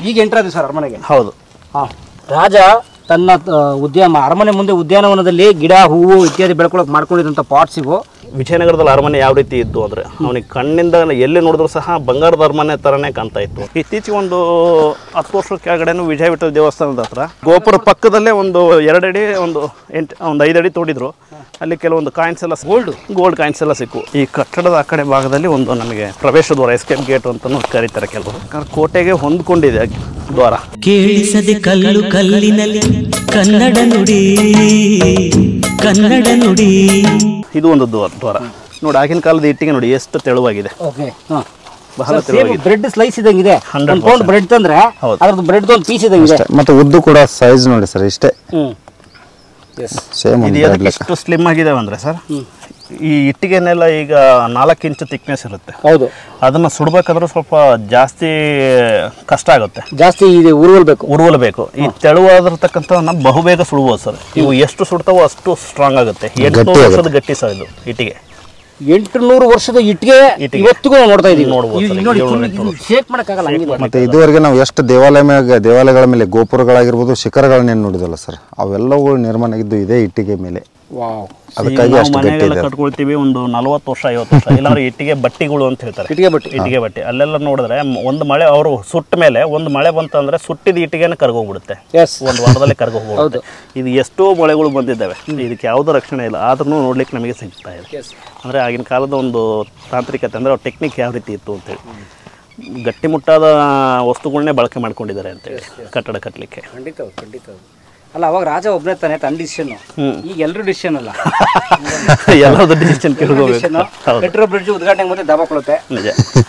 ಈಗ ಎಂಟ್ರ್ ಆದ್ವಿ ಸರ್ ಅರಮನೆಗೆ ಹೌದು ಹಾಂ ರಾಜ ತನ್ನ ಆ, ಉದ್ಯಾನ ಅರಮನೆ ಮುಂದೆ ಉದ್ಯಾನವನದಲ್ಲಿ ಗಿಡ ಹೂವು ಇತ್ಯಾದಿ ಬೆಳ್ಕೊಳಕ್ ಮಾಡ್ಕೊಂಡಿದ್ದಂಥ ಪಾಟ್ಸ್ ಇವು ವಿಜಯನಗರದಲ್ಲಿ ಅರಮನೆ ಯಾವ ರೀತಿ ಇದ್ದು ಅಂದ್ರೆ ಅವನಿಗೆ ಕಣ್ಣಿಂದ ಎಲ್ಲಿ ನೋಡಿದ್ರು ಸಹ ಬಂಗಾರದ ಅರಮನೆ ತರನೇ ಕಾಣ್ತಾ ಇತ್ತು ಇತ್ತೀಚೆಗೆ ಒಂದು ಹತ್ತು ವರ್ಷದ ಕೆಳಗಡೆನು ವಿಜಯ ವಿಠಲ ದೇವಸ್ಥಾನದ ಹತ್ರ ಗೋಪುರ ಪಕ್ಕದಲ್ಲೇ ಒಂದು ಎರಡಡಿ ಒಂದು ಎಂಟು ಒಂದು ಐದು ಅಡಿ ತೋಡಿದ್ರು ಅಲ್ಲಿ ಕೆಲವೊಂದು ಕಾಯಿನ್ಸ್ ಎಲ್ಲ ಗೋಲ್ಡ್ ಗೋಲ್ಡ್ ಕಾಯಿನ್ಸ್ ಎಲ್ಲ ಸಿಕ್ಕು ಈ ಕಟ್ಟಡದ ಆ ಕಡೆ ಭಾಗದಲ್ಲಿ ಒಂದು ನಮಗೆ ಪ್ರವೇಶ ದ್ವಾರ ಎಸ್ಕೇಪ್ ಗೇಟ್ ಅಂತಲೂ ಕರೀತಾರೆ ಕೆಲವರು ಯಾಕಂದ್ರೆ ಕೋಟೆಗೆ ಹೊಂದ್ಕೊಂಡಿದೆ ದ್ವಾರ ಕೇಳಿಸದೆ ಕಲ್ಲು ಕಲ್ಲಿನಲ್ಲಿ ಕನ್ನಡ ನುಡಿ ಕನ್ನಡ ನುಡಿ ಇದು ಒಂದು ದ್ವಾರ ದ್ವಾರ ನೋಡಿ ಆಗಿನ ಕಾಲದ ಇಟ್ಟಿಗೆ ನೋಡಿ ಎಷ್ಟು ತೆಳುವಾಗಿದೆ ಓಕೆ ಹಾಂ ಬಹಳ ತೆಳುವಾಗಿದೆ ಬ್ರೆಡ್ ಸ್ಲೈಸ್ ಇದ್ದಂಗಿದೆ ಒಂದು ಪೌಂಡ್ ಬ್ರೆಡ್ ತಂದ್ರೆ ಹೌದು. ಅದ್ರದ್ದು ಬ್ರೆಡ್ ಒಂದು ಪೀಸ್ ಇದ್ದಂಗಿದೆ ಮತ್ತೆ ಉದ್ದು ಕೂಡ ಸೈಜ್ ನೋಡಿ ಸರ್ ಇಷ್ಟೇ ಹ್ಞೂ ಎಸ್ ಸೇಮ್ ಇದು ಒಂದು ಎದಕ್ಕೆ ಇಷ್ಟು ಸ್ಲಿಮ್ ಆಗಿದಾವೆ ಅಂದರೆ ಸರ್ ಈ ಇಟ್ಟಿಗೆನೆಲ್ಲ ಈಗ ನಾಲ್ಕು ಇಂಚು ತಿಕ್ನೆಸ್ ಇರುತ್ತೆ ಹೌದು ಅದನ್ನು ಸುಡ್ಬೇಕಾದ್ರೆ ಸ್ವಲ್ಪ ಜಾಸ್ತಿ ಕಷ್ಟ ಆಗುತ್ತೆ ಜಾಸ್ತಿ ಇದೆ ಉರುವಲ್ಬೇಕು ಉರುವಲಬೇಕು ಈ ತೆಳುವಾಗಿರ್ತಕ್ಕಂಥ ನಾವು ಬಹುಬೇಗ ಸುಡ್ಬೋದು ಸರ್ ಇವು ಎಷ್ಟು ಸುಡ್ತಾವೋ ಅಷ್ಟು ಸ್ಟ್ರಾಂಗ್ ಆಗುತ್ತೆ ಎಂಟು ವರ್ಷದ ಗಟ್ಟಿ ಸರ್ ಇದು ಇಟ್ಟಿಗೆ ಎಂಟುನೂರು ವರ್ಷದ ಇಟ್ಟಿಗೆ ಇಟ್ಟಿಗೆ. ಇವತ್ತಿಗೂ ನಾವು ನೋಡ್ತಾ ಇದೀವಿ ನೋಡ್ಬೋದು ಇದು ಸರ್, ನೋಡಿ ಏಳ್ನೂರ ಎಂಟು ವರ್ಷ. ಶೇಕ್ ಮಾಡಕ್ಕಾಗಲ್ಲ ಹಂಗಿದೆ ಮತ್ತೆ ಇದುವರೆಗೆ ನಾವು ಎಷ್ಟು ದೇವಾಲಯ ಮೇಲೆ ದೇವಾಲಯಗಳ ಮೇಲೆ ಗೋಪುರಗಳಾಗಿರ್ಬೋದು ಶಿಖರಗಳನ್ನೇನು ನೋಡಿದಲ್ಲ ಸರ್ ಅವೆಲ್ಲವುಗಳು ನಿರ್ಮಾಣ ಆಗಿದ್ದು ಇದೇ ಇಟ್ಟಿಗೆ ಮೇಲೆ ವಾವ್ ಅದಕ್ಕಾಗಿ ನಾವು ಅಷ್ಟು ಗಟ್ಟಿ ಮನೆಗೆಲ್ಲ ಇದೆ ಕಟ್ಕೊಳ್ತೀವಿ ಒಂದು ನಲವತ್ತು ವರ್ಷ ಐವತ್ತು ವರ್ಷ ಇಲ್ಲಾಂದ್ರೆ ಇಟ್ಟಿಗೆ ಬಟ್ಟಿಗಳು ಅಂತ ಹೇಳ್ತಾರೆ ಇಟ್ಟಿಗೆ ಬಟ್ಟಿ. ಇಟ್ಟಿಗೆ ಬಟ್ಟೆ ಅಲ್ಲೆಲ್ಲ ನೋಡಿದ್ರೆ ಮ್- ಒಂದು ಮಳೆ ಅವರು ಸುಟ್ಟ ಮೇಲೆ ಒಂದು ಮಳೆ ಬಂತಂದ್ರೆ ಸುಟ್ಟಿದ ಇಟ್ಟಿಗೆನ ಕರ್ಗೋಗ್ಬಿಡುತ್ತೆ ಎಸ್ ಒಂದು ವಾರದಲ್ಲಿ ಕರ್ಗೋ ಹೋಗುತ್ತೆ ಇದು ಎಷ್ಟೋ ಮಳೆಗಳು ಬಂದಿದ್ದಾವೆ ಇದಕ್ಕೆ ಯಾವುದೋ ರಕ್ಷಣೆ ಇಲ್ಲ ಆದ್ರೂ ನೋಡ್ಲಿಕ್ಕೆ ನಮಗೆ ಸಿಗ್ತಾ ಇದೆ ಅಂದರೆ ಆಗಿನ ಕಾಲದ ಒಂದು ತಾಂತ್ರಿಕತೆ ಅಂದರೆ ಅವ್ರ ಟೆಕ್ನಿಕ್ ಯಾವ ರೀತಿ ಇತ್ತು ಅಂತೇಳಿ ಗಟ್ಟಿಮುಟ್ಟಾದ ವಸ್ತುಗಳನ್ನೇ ಬಳಕೆ ಮಾಡ್ಕೊಂಡಿದ್ದಾರೆ ಅಂತೇಳಿ ಕಟ್ಟಡ ಕಟ್ಟಲಿಕ್ಕೆ ಖಂಡಿತ ಹೌದು, ಖಂಡಿತ ಹೌದು. ಅಲ್ಲ ಅವಾಗ ರಾಜ ಒಬ್ಬನೇ ತಾನೆ ತನ್ನ ಡಿಸಿಷನ್ ಈಗ ಎಲ್ಲರೂ ಡಿಸಿಷನ್ ಅಲ್ಲ ಎಲ್ಲರದ್ದು ಡಿಸಿಷನ್ ಕೇಳ್ಕೋಬೇಕು ಹೌದು ಮೆಟ್ರೋ ಬ್ರಿಡ್ಜ್ ಉದ್ಘಾಟನೆ ಮತ್ತೆ ದಬಾಕೊಳ್ಳುತ್ತೆ ನಿಜ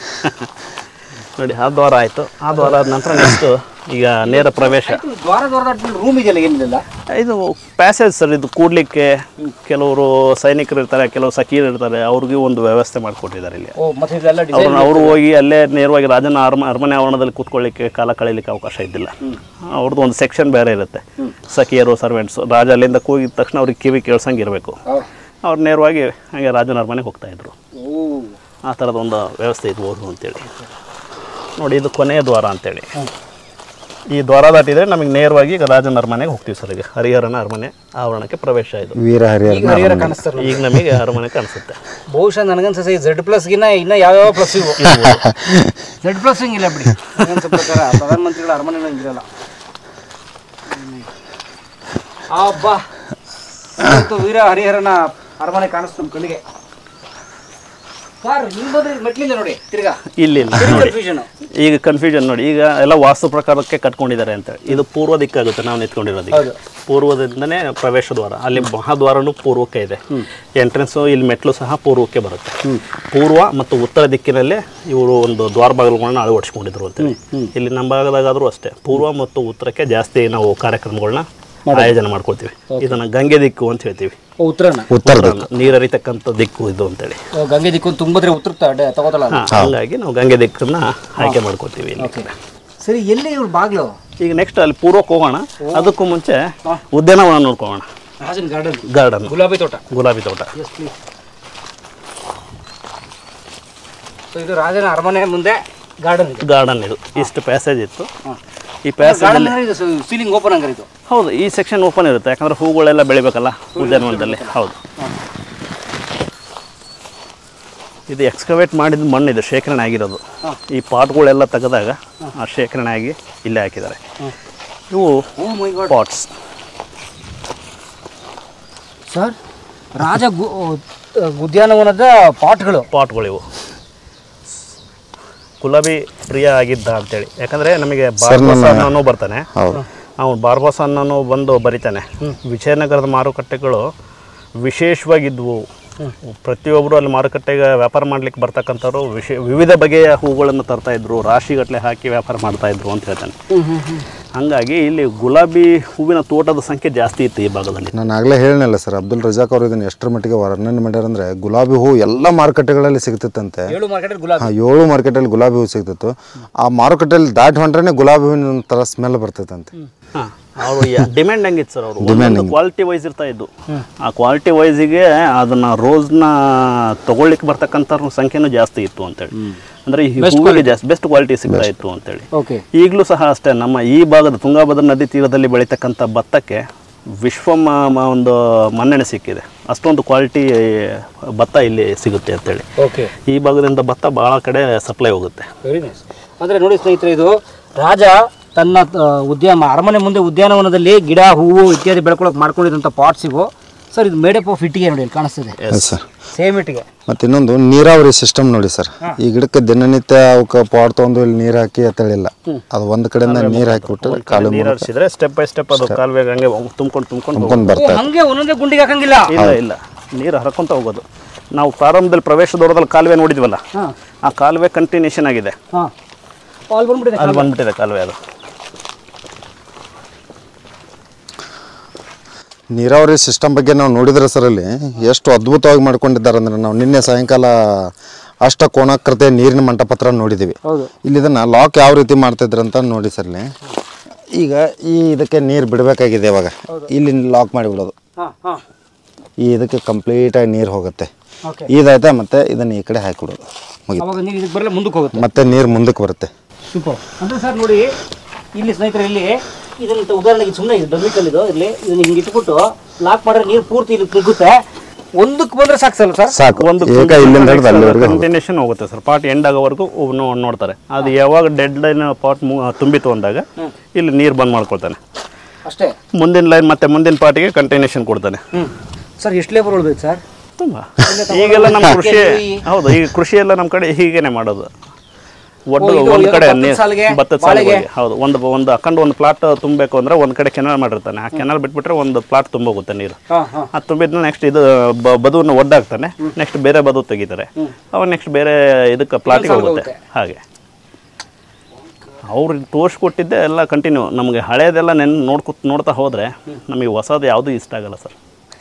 ನೋಡಿ ಆ ದ್ವಾರ ಆಯಿತು ಆ ದ್ವಾರ ಆದ ನಂತರ ನೆಕ್ಸ್ಟ್ ಈಗ ನೇರ ಪ್ರವೇಶ ದ್ವಾರ ದ್ವಾರ ರೂಮ್ ಇದೆಯಲ್ಲ ಏನಿಲ್ಲ ಇದು ಪ್ಯಾಸೇಜ್ ಸರ್ ಇದು ಕೂಡ್ಲಿಕ್ಕೆ ಕೆಲವರು ಸೈನಿಕರು ಇರ್ತಾರೆ ಕೆಲವು ಸಖೀರು ಇರ್ತಾರೆ ಅವ್ರಿಗೂ ಒಂದು ವ್ಯವಸ್ಥೆ ಮಾಡಿಕೊಟ್ಟಿದ್ದಾರೆ ಇಲ್ಲಿ ಓ ಮತ್ತೆ ಇದೆಲ್ಲ ಡಿಸೈನ್ ಅವ್ರನ್ನ ಅವರು ಹೋಗಿ ಅಲ್ಲೇ ನೇರವಾಗಿ ರಾಜನ ಅರಮ ಅರಮನೆ ಆವರಣದಲ್ಲಿ ಕೂತ್ಕೊಳ್ಳಿಕ್ಕೆ ಕಾಲ ಕಳೀಲಿಕ್ಕೆ ಅವಕಾಶ ಇದ್ದಿಲ್ಲ ಅವ್ರದ್ದು ಒಂದು ಸೆಕ್ಷನ್ ಬೇರೆ ಇರುತ್ತೆ ಸಖಿಯರು ಸರ್ವೆಂಟ್ಸು ರಾಜ ಅಲ್ಲಿಂದ ಕೂಗಿದ ತಕ್ಷಣ ಅವ್ರಿಗೆ ಕಿವಿ ಕೇಳ್ಸಂಗೆ ಇರಬೇಕು ಅವ್ರು ನೇರವಾಗಿ ಹಾಗೆ ರಾಜನ ಅರಮನೆಗೆ ಹೋಗ್ತಾ ಇದ್ರು ಓ ಆ ಥರದ ಒಂದು ವ್ಯವಸ್ಥೆ ಇರ್ಬೋದು ಅಂತೇಳಿ ನೋಡಿ ಇದು ಕೊನೆಯ ದ್ವಾರ ಅಂತೇಳಿ ಈ ದ್ವಾರ ದಾಟಿದರೆ ನಮಗೆ ನೇರವಾಗಿ ಈಗ ರಾಜನ ಅರಮನೆಗೆ ಹೋಗ್ತೀವಿ ಸರ್ ಈಗ ಹರಿಹರನ ಅರಮನೆ ಆವರಣಕ್ಕೆ ಪ್ರವೇಶ ಇದು ವೀರ ಹರಿಹರ ಈಗ ಹರಿಹರ ಕಾಣಿಸ್ತಾರೆ ಈಗ ನಮಗೆ ಅರಮನೆ ಕಾಣಿಸುತ್ತೆ ಬಹುಶಃ ನನಗನ್ಸ ಝೆಡ್ ಪ್ಲಸ್ ಗಿನ್ನ ಇನ್ನ ಯಾವ್ಯಾವ ಪ್ಲಸ್ ಇವು ಝೆಡ್ ಪ್ಲಸ್ ಹಿಂಗಿಲ್ಲ ಬಿಡಿ ನನಗನ್ಸೋ ಪ್ರಕಾರ ಪ್ರಧಾನಮಂತ್ರಿಗಳ ಅರಮನೆ ಹಿಂಗಿರಲ್ಲ ಅಬ್ಬಾ ಇವತ್ತು ವೀರ ಹರಿಹರನ ಅರಮನೆ ಕಾಣಿಸ್ತು ನಮ್ಮ ಕಣ್ಣಿಗೆ ಸರ್ ನೀವು ಬಂದ್ರೆ ಮೆಟ್ಲಿಂದ ನೋಡಿ ತಿರ್ಗಾ ಇಲ್ಲಿ ಇಲ್ಲ ನೋಡಿ ಕನ್ಫ್ಯೂಷನ್ ಈಗ ಕನ್ಫ್ಯೂಷನ್ ನೋಡಿ ಈಗ ಎಲ್ಲ ವಾಸ್ತು ಪ್ರಕಾರಕ್ಕೆ ಕಟ್ಕೊಂಡಿದ್ದಾರೆ ಅಂತ ಇದು ಪೂರ್ವ ದಿಕ್ಕಾಗುತ್ತೆ ನಾವು ನಿಂತ್ಕೊಂಡಿರೋದು ಪೂರ್ವದಿಂದನೇ ಪ್ರವೇಶ ದ್ವಾರ ಅಲ್ಲಿ ಮಹಾದ್ವಾರನು ಪೂರ್ವಕ್ಕೆ ಇದೆ ಎಂಟ್ರೆನ್ಸು ಇಲ್ಲಿ ಮೆಟ್ಲು ಸಹ ಪೂರ್ವಕ್ಕೆ ಬರುತ್ತೆ ಪೂರ್ವ ಮತ್ತು ಉತ್ತರ ದಿಕ್ಕಿನಲ್ಲೇ ಇವರು ಒಂದು ದ್ವಾರ ಬಾಗಿಲುಗಳನ್ನ ಅಳವಡಿಸ್ಕೊಂಡಿದ್ರು ಅಂತೇಳಿ ಇಲ್ಲಿ ನಮ್ಮ ಭಾಗದಾಗಾದ್ರೂ ಅಷ್ಟೇ ಪೂರ್ವ ಮತ್ತು ಉತ್ತರಕ್ಕೆ ಜಾಸ್ತಿ ನಾವು ಕಾರ್ಯಕ್ರಮಗಳನ್ನ ಆಯೋಜನೆ ಮಾಡ್ಕೊಳ್ತೀವಿ ಇದನ್ನ ಗಂಗೆ ದಿಕ್ಕು ಅಂತ ಹೇಳ್ತೀವಿ ಉತ್ತರನ ಉತ್ತರ ನೀರರಿತಕ್ಕಂಥ ದಿಕ್ಕು ಇದು ಅಂತೇಳಿ ಓ, ಗಂಗೆ ದಿಕ್ಕು ತುಂಬಿದ್ರೆ ಉತ್ತರ ತ- ತಗೋತಲ್ಲ ಅದು. ಹಾ, ಹಂಗಾಗಿ ನಾವು ಗಂಗೆ ದಿಕ್ಕನ್ನ ಆಯ್ಕೆ ಮಾಡ್ಕೊತೀವಿ ಇಲ್ಲಿ ಸರಿ ಎಲ್ಲಿ ಇವ್ರ ಬಾಗ್ಲು ಈಗ ನೆಕ್ಸ್ಟ್ ಅಲ್ಲಿ ಪೂರ್ವಕ್ಕೆ ಹೋಗೋಣ ಅದಕ್ಕೂ ಮುಂಚೆ ಉದ್ಯಾನವನ ನೋಡ್ಕೊಳ್ಳೋಣ ರಾಜನ್ ಗಾರ್ಡನ್ ಗಾರ್ಡನ್ ಗುಲಾಬಿ ತೋಟ ಗುಲಾಬಿ ತೋಟ ಎಸ್ ಪ್ಲೀಸ್ ಸೊ ಇದು ರಾಜನ ಅರಮನೆ ಮುಂದೆ ಗಾರ್ಡನ್ ಇದೆ ಗಾರ್ಡನ್ ಇದು ಇಷ್ಟು ಪ್ಯಾಸೇಜ್ ಇತ್ತು ಈ ಪ್ಯಾಸೇಜ್ ಗಾರ್ಡನ್ ಅಂದ್ರೆ ಇದು ಸೀಲಿಂಗ್ ಓಪನ್ ಹಂಗಾರೆ ಇದು ಹೌದು ಈ ಸೆಕ್ಷನ್ ಓಪನ್ ಇರುತ್ತೆ ಯಾಕಂದ್ರೆ ಹೂಗಳೆಲ್ಲ ಬೆಳಿಬೇಕಲ್ಲ ಉದ್ಯಾನವನದಲ್ಲಿ ಹೌದು ಇದು ಎಕ್ಸ್ಕವೇಟ್ ಮಾಡಿದ ಮಣ್ಣು ಇದು ಶೇಖರಣೆ ಆಗಿರೋದು ಈ ಪಾಟ್ಗಳೆಲ್ಲ ತೆಗೆದಾಗ ಆ ಶೇಖರಣೆ ಆಗಿ ಇಲ್ಲೇ ಹಾಕಿದ್ದಾರೆ ಇವು oh my god pots sir Raja ಗು- ಉದ್ಯಾನವನದ ಪಾಟ್ಗಳು ಪಾಟ್ಗಳು ಇವು ಗುಲಾಬಿ ಪ್ರಿಯ ಆಗಿದ್ದ ಅಂತೇಳಿ ಯಾಕಂದ್ರೆ ನಮಗೆ ಬಾರ್ಬಾಸ್ ಅನ್ನೋನು ಬರ್ತಾನೆ ಹೌದು ಅವನು ಬಾರ್ಬಾಸ್ ಅನ್ನೋನು ಬಂದು ಬರಿತಾನೆ ವಿಜಯನಗರದ ಮಾರುಕಟ್ಟೆಗಳು ವಿಶೇಷವಾಗಿದ್ವು ಪ್ರತಿಯೊಬ್ಬರು ಅಲ್ಲಿ ಮಾರುಕಟ್ಟೆಗೆ ವ್ಯಾಪಾರ ಮಾಡ್ಲಿಕ್ಕೆ ಬರ್ತಕ್ಕಂಥವ್ರು ವಿಶೇ ವಿವಿಧ ಬಗೆಯ ಹೂಗಳನ್ನು ತರ್ತಾ ಇದ್ರು ರಾಶಿಗಟ್ಟಲೆ ಹಾಕಿ ವ್ಯಾಪಾರ ಮಾಡ್ತಾ ಇದ್ರು ಅಂತ ಹೇಳ್ತಾನೆ ಹಂಗಾಗಿ ಇಲ್ಲಿ ಗುಲಾಬಿ ಹೂವಿನ ತೋಟದ ಸಂಖ್ಯೆ ಜಾಸ್ತಿ ಇತ್ತು ಈ ಭಾಗದಲ್ಲಿ ನಾನು ಆಗಲೇ ಹೇಳಿನಲ್ಲ ಸರ್ ಅಬ್ದುಲ್ ರಜಾಕ್ ಅವರು ಇದನ್ನು ಎಷ್ಟರ ಮಟ್ಟಿಗೆ ವರ್ಣನೆ ಮಾಡ್ಯಾರ ಅಂದರೆ ಗುಲಾಬಿ ಹೂ ಎಲ್ಲ ಮಾರುಕಟ್ಟೆಗಳಲ್ಲಿ ಸಿಗ್ತಿತ್ತಂತೆ ಏಳು ಮಾರ್ಕೆಟ್ ಗುಲಾಬಿ ಆ ಏಳು ಮಾರ್ಕೆಟಲ್ಲಿ ಗುಲಾಬಿ ಹೂ ಸಿಗ್ತಿತ್ತು ಆ ಮಾರುಕಟ್ಟೆಯಲ್ಲಿ ದಾಟಿ ಹೊಂಟ್ರೆ ಗುಲಾಬಿ ಹೂವಿನ ಒಂಥರ ಸ್ಮೆಲ್ ಬರ್ತೈತಂತೆ ಹಾಂ ಅವರು ಡಿಮ್ಯಾಂಡ್ ಹೆಂಗಿತ್ತು ಸರ್ ಅವರು ಒಂದೊಂದು ಕ್ವಾಲಿಟಿ ವೈಸ್ ಇರ್ತಾ ಇದ್ದು ಆ ಕ್ವಾಲಿಟಿ ವೈಸಿಗೆ ಅದನ್ನ ರೋಸ್ನ ತಗೊಳ್ಳಿಕ್ಕೆ ಬರ್ತಕ್ಕಂಥ ಸಂಖ್ಯೆನೂ ಜಾಸ್ತಿ ಇತ್ತು ಅಂತೇಳಿ ಅಂದ್ರೆ ಈ ಹೂವಿಗೆ ಜಾಸ್ತಿ ಬೆಸ್ಟ್ ಕ್ವಾಲಿಟಿ ಸಿಗ್ತಾ ಇತ್ತು ಅಂತೇಳಿ ಓಕೆ ಈಗಲೂ ಸಹ ಅಷ್ಟೇ ನಮ್ಮ ಈ ಭಾಗದ ತುಂಗಾಭದ್ರಾ ನದಿ ತೀರದಲ್ಲಿ ಬೆಳೀತಕ್ಕಂಥ ಭತ್ತಕ್ಕೆ ವಿಶ್ವ ಮ- ಮ- ಒಂದು ಮನ್ನಣೆ ಸಿಕ್ಕಿದೆ ಅಷ್ಟೊಂದು ಕ್ವಾಲಿಟಿ ಭತ್ತ ಇಲ್ಲಿ ಸಿಗುತ್ತೆ ಅಂತೇಳಿ ಓಕೆ ಈ ಭಾಗದಿಂದ ಭತ್ತ ಭಾಳ ಕಡೆ ಸಪ್ಲೈ ಹೋಗುತ್ತೆ ವೆರಿ ನೈಸ್ ಅಂದರೆ ನೋಡಿ ಸ್ನೇಹಿತರೆ ಇದು ರಾಜ ತನ್ನ ಆ, ಉದ್ಯಾನ ಅರಮನೆ ಮುಂದೆ ಉದ್ಯಾನವನದಲ್ಲಿ ಗಿಡ ಹೂವು ಇತ್ಯಾದಿ ಬೆಳ್ಕೊಳಕ್ಕೆ ಮಾಡ್ಕೊಂಡಿರೋಂಥ ಪಾಟ್ಸ್ ಇವು ಸರ್ ಇದು ಮೇಡಪ್ ಆಫ್ ಇಟ್ಟಿಗೆ ನೋಡಿ ಇಲ್ಲಿ ಕಾಣಿಸ್ತಿದೆ ಸರ್ ಸೇಮ್ ಇಟ್ಟಿಗೆ ಮತ್ತು ಇನ್ನೊಂದು ನೀರಾವರಿ ಸಿಸ್ಟಮ್ ನೋಡಿ ಸರ್ ಈ ಗಿಡಕ್ಕೆ ದಿನನಿತ್ಯ ಅವಕ್ಕೆ ಪಾಟ್ ತೊಗೊಂಡು ಇಲ್ಲಿ ನೀರು ಹಾಕಿ ಎತ್ತಳಿಲ್ಲ ಅದು ಒಂದು ಕಡೆಯಿಂದ ನೀರು ಹಾಕಿಬಿಟ್ರೆ ಕಾಲು ನೀರು ಹರಿಸಿದ್ರೆ ಸ್ಟೆಪ್ ಬೈ ಸ್ಟೆಪ್ ಅದು ಕಾಲುವೆಗೆ ಹಂಗೆ ತುಂಬ್ಕೊಂಡು ತುಂಬ್ಕೊಂಡು ತುಂಬ್ಕೊಂಡು ಬರ್ತಾರೆ ಹಂಗೆ ಒಂದೊಂದೇ ಗುಂಡಿಗೆ ಹಾಕಂಗಿಲ್ಲ ಇಲ್ಲ ಇಲ್ಲ ನೀರು ಹರ್ಕೊಂತ ಹೋಗೋದು ನಾವು ಪ್ರಾರಂಭದಲ್ಲಿ ಪ್ರವೇಶ ದೂರದಲ್ಲಿ ಕಾಲುವೆ ನೋಡಿದ್ವಲ್ಲ ಹಾಂ ಆ ಕಾಲುವೆ ಕಂಟಿನ್ಯೂಷನ್ ಆಗಿದೆ ಹಾಂ ಅಲ್ಲಿ ಬಂದ್ಬಿಟ್ಟಿದೆ ಅಲ್ಲಿ ಬಂದ್ಬಿಟ್ಟಿದೆ ಕಾಲುವೆ ಅದು ನೀರಾವರಿ ಸಿಸ್ಟಮ್ ಬಗ್ಗೆ ನಾವು ನೋಡಿದ್ರೆ ಸರ್ ಅಲ್ಲಿ ಎಷ್ಟು ಅದ್ಭುತವಾಗಿ ಮಾಡ್ಕೊಂಡಿದ್ದಾರೆ ಅಂದ್ರೆ ನಾವು ನಿನ್ನೆ ಸಾಯಂಕಾಲ ಅಷ್ಟಕೋಣಾಕೃತಿಯ ನೀರಿನ ಮಂಟಪತ್ರ ನೋಡಿದ್ದೀವಿ ಹೌದು ಇಲ್ಲಿ ಇದನ್ನು ಲಾಕ್ ಯಾವ ರೀತಿ ಮಾಡ್ತಿದ್ರು ಅಂತ ನೋಡಿ ಸರ್ ಇಲ್ಲಿ ಈಗ ಈ ಇದಕ್ಕೆ ನೀರು ಬಿಡಬೇಕಾಗಿದೆ ಇವಾಗ ಇಲ್ಲಿ ಲಾಕ್ ಮಾಡಿಬಿಡೋದು ಹಾಂ ಹಾಂ ಈ ಇದಕ್ಕೆ ಕಂಪ್ಲೀಟಾಗಿ ನೀರು ಹೋಗುತ್ತೆ ಓಕೆ ಇದಾಯ್ತಾ ಮತ್ತೆ ಇದನ್ನು ಈ ಕಡೆ ಹಾಕಿಬಿಡೋದು ಮುಗಿತು ಅವಾಗ ನೀವು ಇದಕ್ಕೆ ಬರಲ್ಲ ಮುಂದಕ್ಕೆ ಹೋಗುತ್ತೆ ಮತ್ತೆ ನೀರು ಮುಂದಕ್ಕೆ ಬರುತ್ತೆ ಸೂಪರ್ ಅಂದರೆ ಸರ್ ನೋಡಿ ಇಲ್ಲಿ ಸ್ನೇಹಿತರೆ ಇಲ್ಲಿ ಇದನ್ನ ಉದಾಹರಣೆಗೆ ಸುಮ್ಮನೆ ಇದು ಡೊಮಿಕಲ್ ಇದು ಇಲ್ಲಿ ಇದನ್ನ ಹಿಂಗೆ ಇಟ್ಬಿಟ್ಟು ಲಾಕ್ ಮಾಡಿದ್ರೆ ನೀರು ಪೂರ್ತಿ ಇಲ್ಲಿ ನುಗ್ಗುತ್ತೆ ಒಂದಕ್ಕೆ ಬಂದ್ರೆ ಸಾಕು ಸರ್ ಸರ್ ಸಾಕು ಒಂದು ಏಕ ಇಲ್ಲಿಂದ ಹಿಡಿದು ಅಲ್ಲಿವರೆಗೆ ಹೋಗುತ್ತೆ. ಕಂಟಿನ್ಯೂಷನ್ ಹೋಗುತ್ತೆ ಸರ್ ಪಾಟ್ ಎಂಡ್ ಆಗೋವರೆಗೂ ನೋ- ನೋಡ್ತಾರೆ ಅದು ಯಾವಾಗ ಡೆಡ್ ಲೈನ್ ಪಾಟ್ ತುಂಬಿತು ಅಂದಾಗ ಇಲ್ಲಿ ನೀರು ಬಂದ್ ಮಾಡ್ಕೊಳ್ತಾನೆ ಅಷ್ಟೇ ಮುಂದಿನ ಲೈನ್ ಮತ್ತೆ ಮುಂದಿನ ಪಾಟಿಗೆ ಕಂಟಿನ್ಯೂಷನ್ ಕೊಡ್ತಾನೆ ಹ್ಞೂ ಸರ್ ಎಷ್ಟು ಲೇಬರ್ ಉಳ್ಬೇಕು ಸರ್ ತುಂಬ ಈಗೆಲ್ಲ ನಮ್ಮ ಕೃಷಿ ಹೌದು ಈಗ ಕೃಷಿ ಎಲ್ಲ ನಮ್ಮ ಕಡೆ ಹೀಗೇನೆ ಮಾಡೋದು ಒಟ್ಟು ಇದು ಒಂದು ಏನೋ ಕಡೆ ಭತ್ತದ ನೀರು ಸಾಲಿಗೆ, ಭತ್ತದ ಬಾಳೆಗೆ. ಸಾಲಿಗೆ ಹೌದು ಒಂದು ಒಂದು ಅಖಂಡ ಒಂದು ಪ್ಲಾಟ್ ತುಂಬಬೇಕು ಅಂದ್ರೆ ಒಂದು ಕಡೆ ಕೆನಾಲ್ ಮಾಡಿರ್ತಾನೆ ಆ ಕೆನಾಲ್ ಬಿಟ್ಬಿಟ್ರೆ ಒಂದು ಪ್ಲಾಟ್ ತುಂಬೋಗುತ್ತೆ ನೀರು ಹಾಂ ಹಾಂ ಅದು ತುಂಬಿದ್ಮೇಲೆ ನೆಕ್ಸ್ಟ್ ಇದು ಬ- ಬದುವನ್ನು ಒಡ್ಡಾಕ್ತಾನೆ ನೆಕ್ಸ್ಟ್ ಬೇರೆ ಬದು ತೆಗಿತಾರೆ ಅವಾಗ ನೆಕ್ಸ್ಟ್ ಬೇರೆ ಇದಕ್ಕೆ ಪ್ಲಾಟಿಗೆ ಹೋಗುತ್ತೆ ಹಾಗೆ ಅವ್ರು ತೋರಿಸ್ಕೊಟ್ಟಿದ್ದೆ ಎಲ್ಲ ಕಂಟಿನ್ಯೂ ನಮಗೆ ಹಳೇದೆಲ್ಲ ನೆನ್ ನೋಡ್ಕೊ ನೋಡ್ತಾ ಹೋದರೆ ನಮಗೆ ಹೊಸದು ಯಾವುದೂ ಇಷ್ಟ ಆಗಲ್ಲ ಸರ್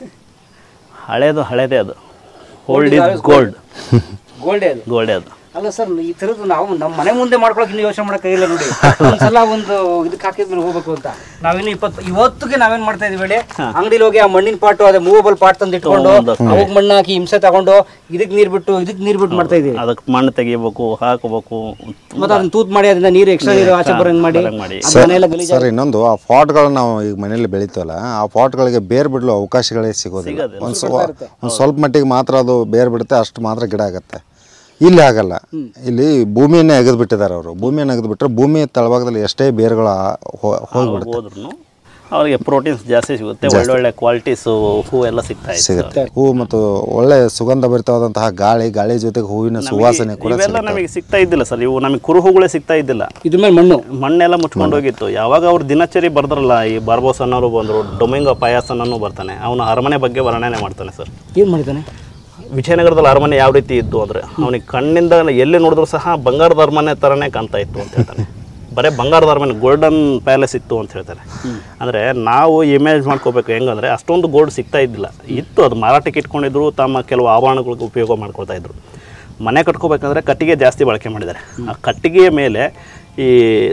ಹಳೇದು ಹಳೇದೇ ಅದು ಓಲ್ಡ್ ಇಸ್ ಗೋಲ್ಡ್ ಗೋಲ್ಡೇ ಅದು ಗೋಲ್ಡೇ ಅದು ಅಲ್ಲ ಸರ್ ಈ ಥರದ್ದು ನಾವು ನಮ್ಮ ಮನೆ ಮುಂದೆ ಮಾಡ್ಕೊಳಕ್ಕೆ ಇನ್ನೂ ಯೋಚನೆ ಮಾಡೋಕ್ಕಾಗಿಲ್ಲ ನೋಡಿ ಒಂದ್ಸಲ ಒಂದು ಇದಕ್ಕೆ ಹಾಕಿದ್ಮೇಲೆ ಹೋಗ್ಬೇಕು ಅಂತ ನಾವಿನ್ನು ಇಪ್ಪತ್ತು ಇವತ್ತಿಗೆ ನಾವೇನ್ ಮಾಡ್ತಾ ಇದೀವಿ ಹೇಳಿ ಅಂಗಡಿಲಿ ಹೋಗಿ ಆ ಮಣ್ಣಿನ ಪಾಟು ಅದೇ ಮೂವಬಲ್ ಪಾಟ್ ತಂದು ಇಟ್ಕೊಂಡು ಅವಾಗ ಮಣ್ಣು ಹಾಕಿ ಹಿಂಸೆ ತಗೊಂಡು ಇದಕ್ಕೆ ನೀರು ಬಿಟ್ಟು ಇದಕ್ಕೆ ನೀರು ಬಿಟ್ಟು ಮಾಡ್ತಾ ಇದೀವಿ ಅದಕ್ಕೆ ಮಣ್ಣು ತೆಗಿಬೇಕು ಹಾಕಬೇಕು ಮತ್ತೆ ಅದನ್ನ ತೂತ್ ಮಾಡಿ ಅದನ್ನ ನೀರು ಎಕ್ಸ್ಟ್ರಾ ನೀರು ಆಚೆ ಬರಂಗ್ ಮಾಡಿ ಬರಂಗ್ ಮಾಡಿ. ಅದ್ ಮನೆಯೆಲ್ಲ ಗಲೀಜ್ ಸರ್ ಇನ್ನೊಂದು ಆ ಪಾಟ್ಗಳು ನಾವು ಈಗ ಮನೇಲಿ ಬೆಳಿತೀವಲ್ಲ ಆ ಪಾಟ್ಗಳಿಗೆ ಬೇರ್ ಬಿಡಲು ಅವಕಾಶಗಳೇ ಸಿಗೋದಿಲ್ಲ ಒಂದು ಒಂದು ಸ್ವಲ್ಪ ಮಟ್ಟಿಗೆ ಮಾತ್ರ ಅದು ಬೇರ್ ಬಿಡುತ್ತೆ ಅಷ್ಟು ಮಾತ್ರ ಗಿಡ ಆಗುತ್ತೆ ಇಲ್ಲಿ ಆಗಲ್ಲ ಇಲ್ಲಿ ಭೂಮಿಯನ್ನೇ ಅಗದು ಬಿಟ್ಟಿದ್ದಾರೆ ಅವರು ಭೂಮಿಯನ್ನು ಅಗದು ಬಿಟ್ಟರೆ ಭೂಮಿ ತಳಭಾಗದಲ್ಲಿ ಎಷ್ಟೇ ಬೇರುಗಳು ಆ- ಹೋ- ಹೋಗ್ಬಿಡುತ್ತೆ ಹೋದ್ರೂ ಅವರಿಗೆ ಪ್ರೋಟೀನ್ಸ್ ಜಾಸ್ತಿ ಸಿಗುತ್ತೆ ಒಳ್ಳೊಳ್ಳೆ ಕ್ವಾಲಿಟೀಸು ಹೂ ಎಲ್ಲ ಸಿಗ್ತಾ ಇದೆ ಸಿಗುತ್ತೆ ಹೂ ಮತ್ತು ಒಳ್ಳೆ ಸುಗಂಧ ಭರಿತವಾದಂತಹ ಗಾಳಿ ಗಾಳಿ ಜೊತೆಗೆ ಹೂವಿನ ಸುವಾಸನೆ ಕೂಡ ಇವೆಲ್ಲ ನಮಗೆ ಸಿಗ್ತಾ ಇದ್ದಿಲ್ಲ ಸರ್ ಇವು ನಮಗೆ ಕುರುಹುಗಳೇ ಸಿಗ್ತಾ ಇದ್ದಿಲ್ಲ ಇದ್ರ ಮೇಲೆ ಮಣ್ಣು ಮಣ್ಣೆಲ್ಲ ಮುಚ್ಕೊಂಡು ಹೋಗಿತ್ತು ಯಾವಾಗ ಅವ್ರು ದಿನಚರಿ ಬರ್ದ್ರಲ್ಲ ಈ ಬಾರ್ಬೋಸ್ ಅನ್ನೋರು ಬಂದರು ಡೊಮಿಂಗೋ ಪಯಾಸನನ್ನು ಬರ್ತಾನೆ ಅವನು ಅರಮನೆ ಬಗ್ಗೆ ವರ್ಣನೆ ಮಾಡ್ತಾನೆ ಸರ್ ಏನ್ ಮಾಡಿದಾನೆ ವಿಜಯನಗರದಲ್ಲಿ ಅರಮನೆ ಯಾವ ರೀತಿ ಇತ್ತು ಅಂದರೆ ಅವನಿಗೆ ಕಣ್ಣಿಂದ ಎಲ್ಲಿ ನೋಡಿದ್ರು ಸಹ ಬಂಗಾರದ ಅರಮನೆ ಥರನೇ ಕಾಣ್ತಾ ಇತ್ತು ಅಂತ ಹೇಳ್ತಾನೆ ಬರೀ ಬಂಗಾರದ ಅರಮನೆ ಗೋಲ್ಡನ್ ಪ್ಯಾಲೇಸ್ ಇತ್ತು ಅಂತ ಹೇಳ್ತಾರೆ ಅಂದರೆ ನಾವು ಇಮೇಜ್ ಮಾಡ್ಕೋಬೇಕು ಹೆಂಗಂದ್ರೆ ಅಷ್ಟೊಂದು ಗೋಲ್ಡ್ ಸಿಗ್ತಾ ಇದ್ದಿಲ್ಲ ಇತ್ತು ಅದು ಮಾರಾಟಕ್ಕೆ ಇಟ್ಕೊಂಡಿದ್ರು ತಮ್ಮ ಕೆಲವು ಆಭರಣಗಳಿಗೆ ಉಪಯೋಗ ಮಾಡ್ಕೊಳ್ತಾ ಇದ್ರು ಮನೆ ಕಟ್ಕೋಬೇಕಂದ್ರೆ ಕಟ್ಟಿಗೆ ಜಾಸ್ತಿ ಬಳಕೆ ಮಾಡಿದ್ದಾರೆ ಆ ಕಟ್ಟಿಗೆಯ ಮೇಲೆ ಈ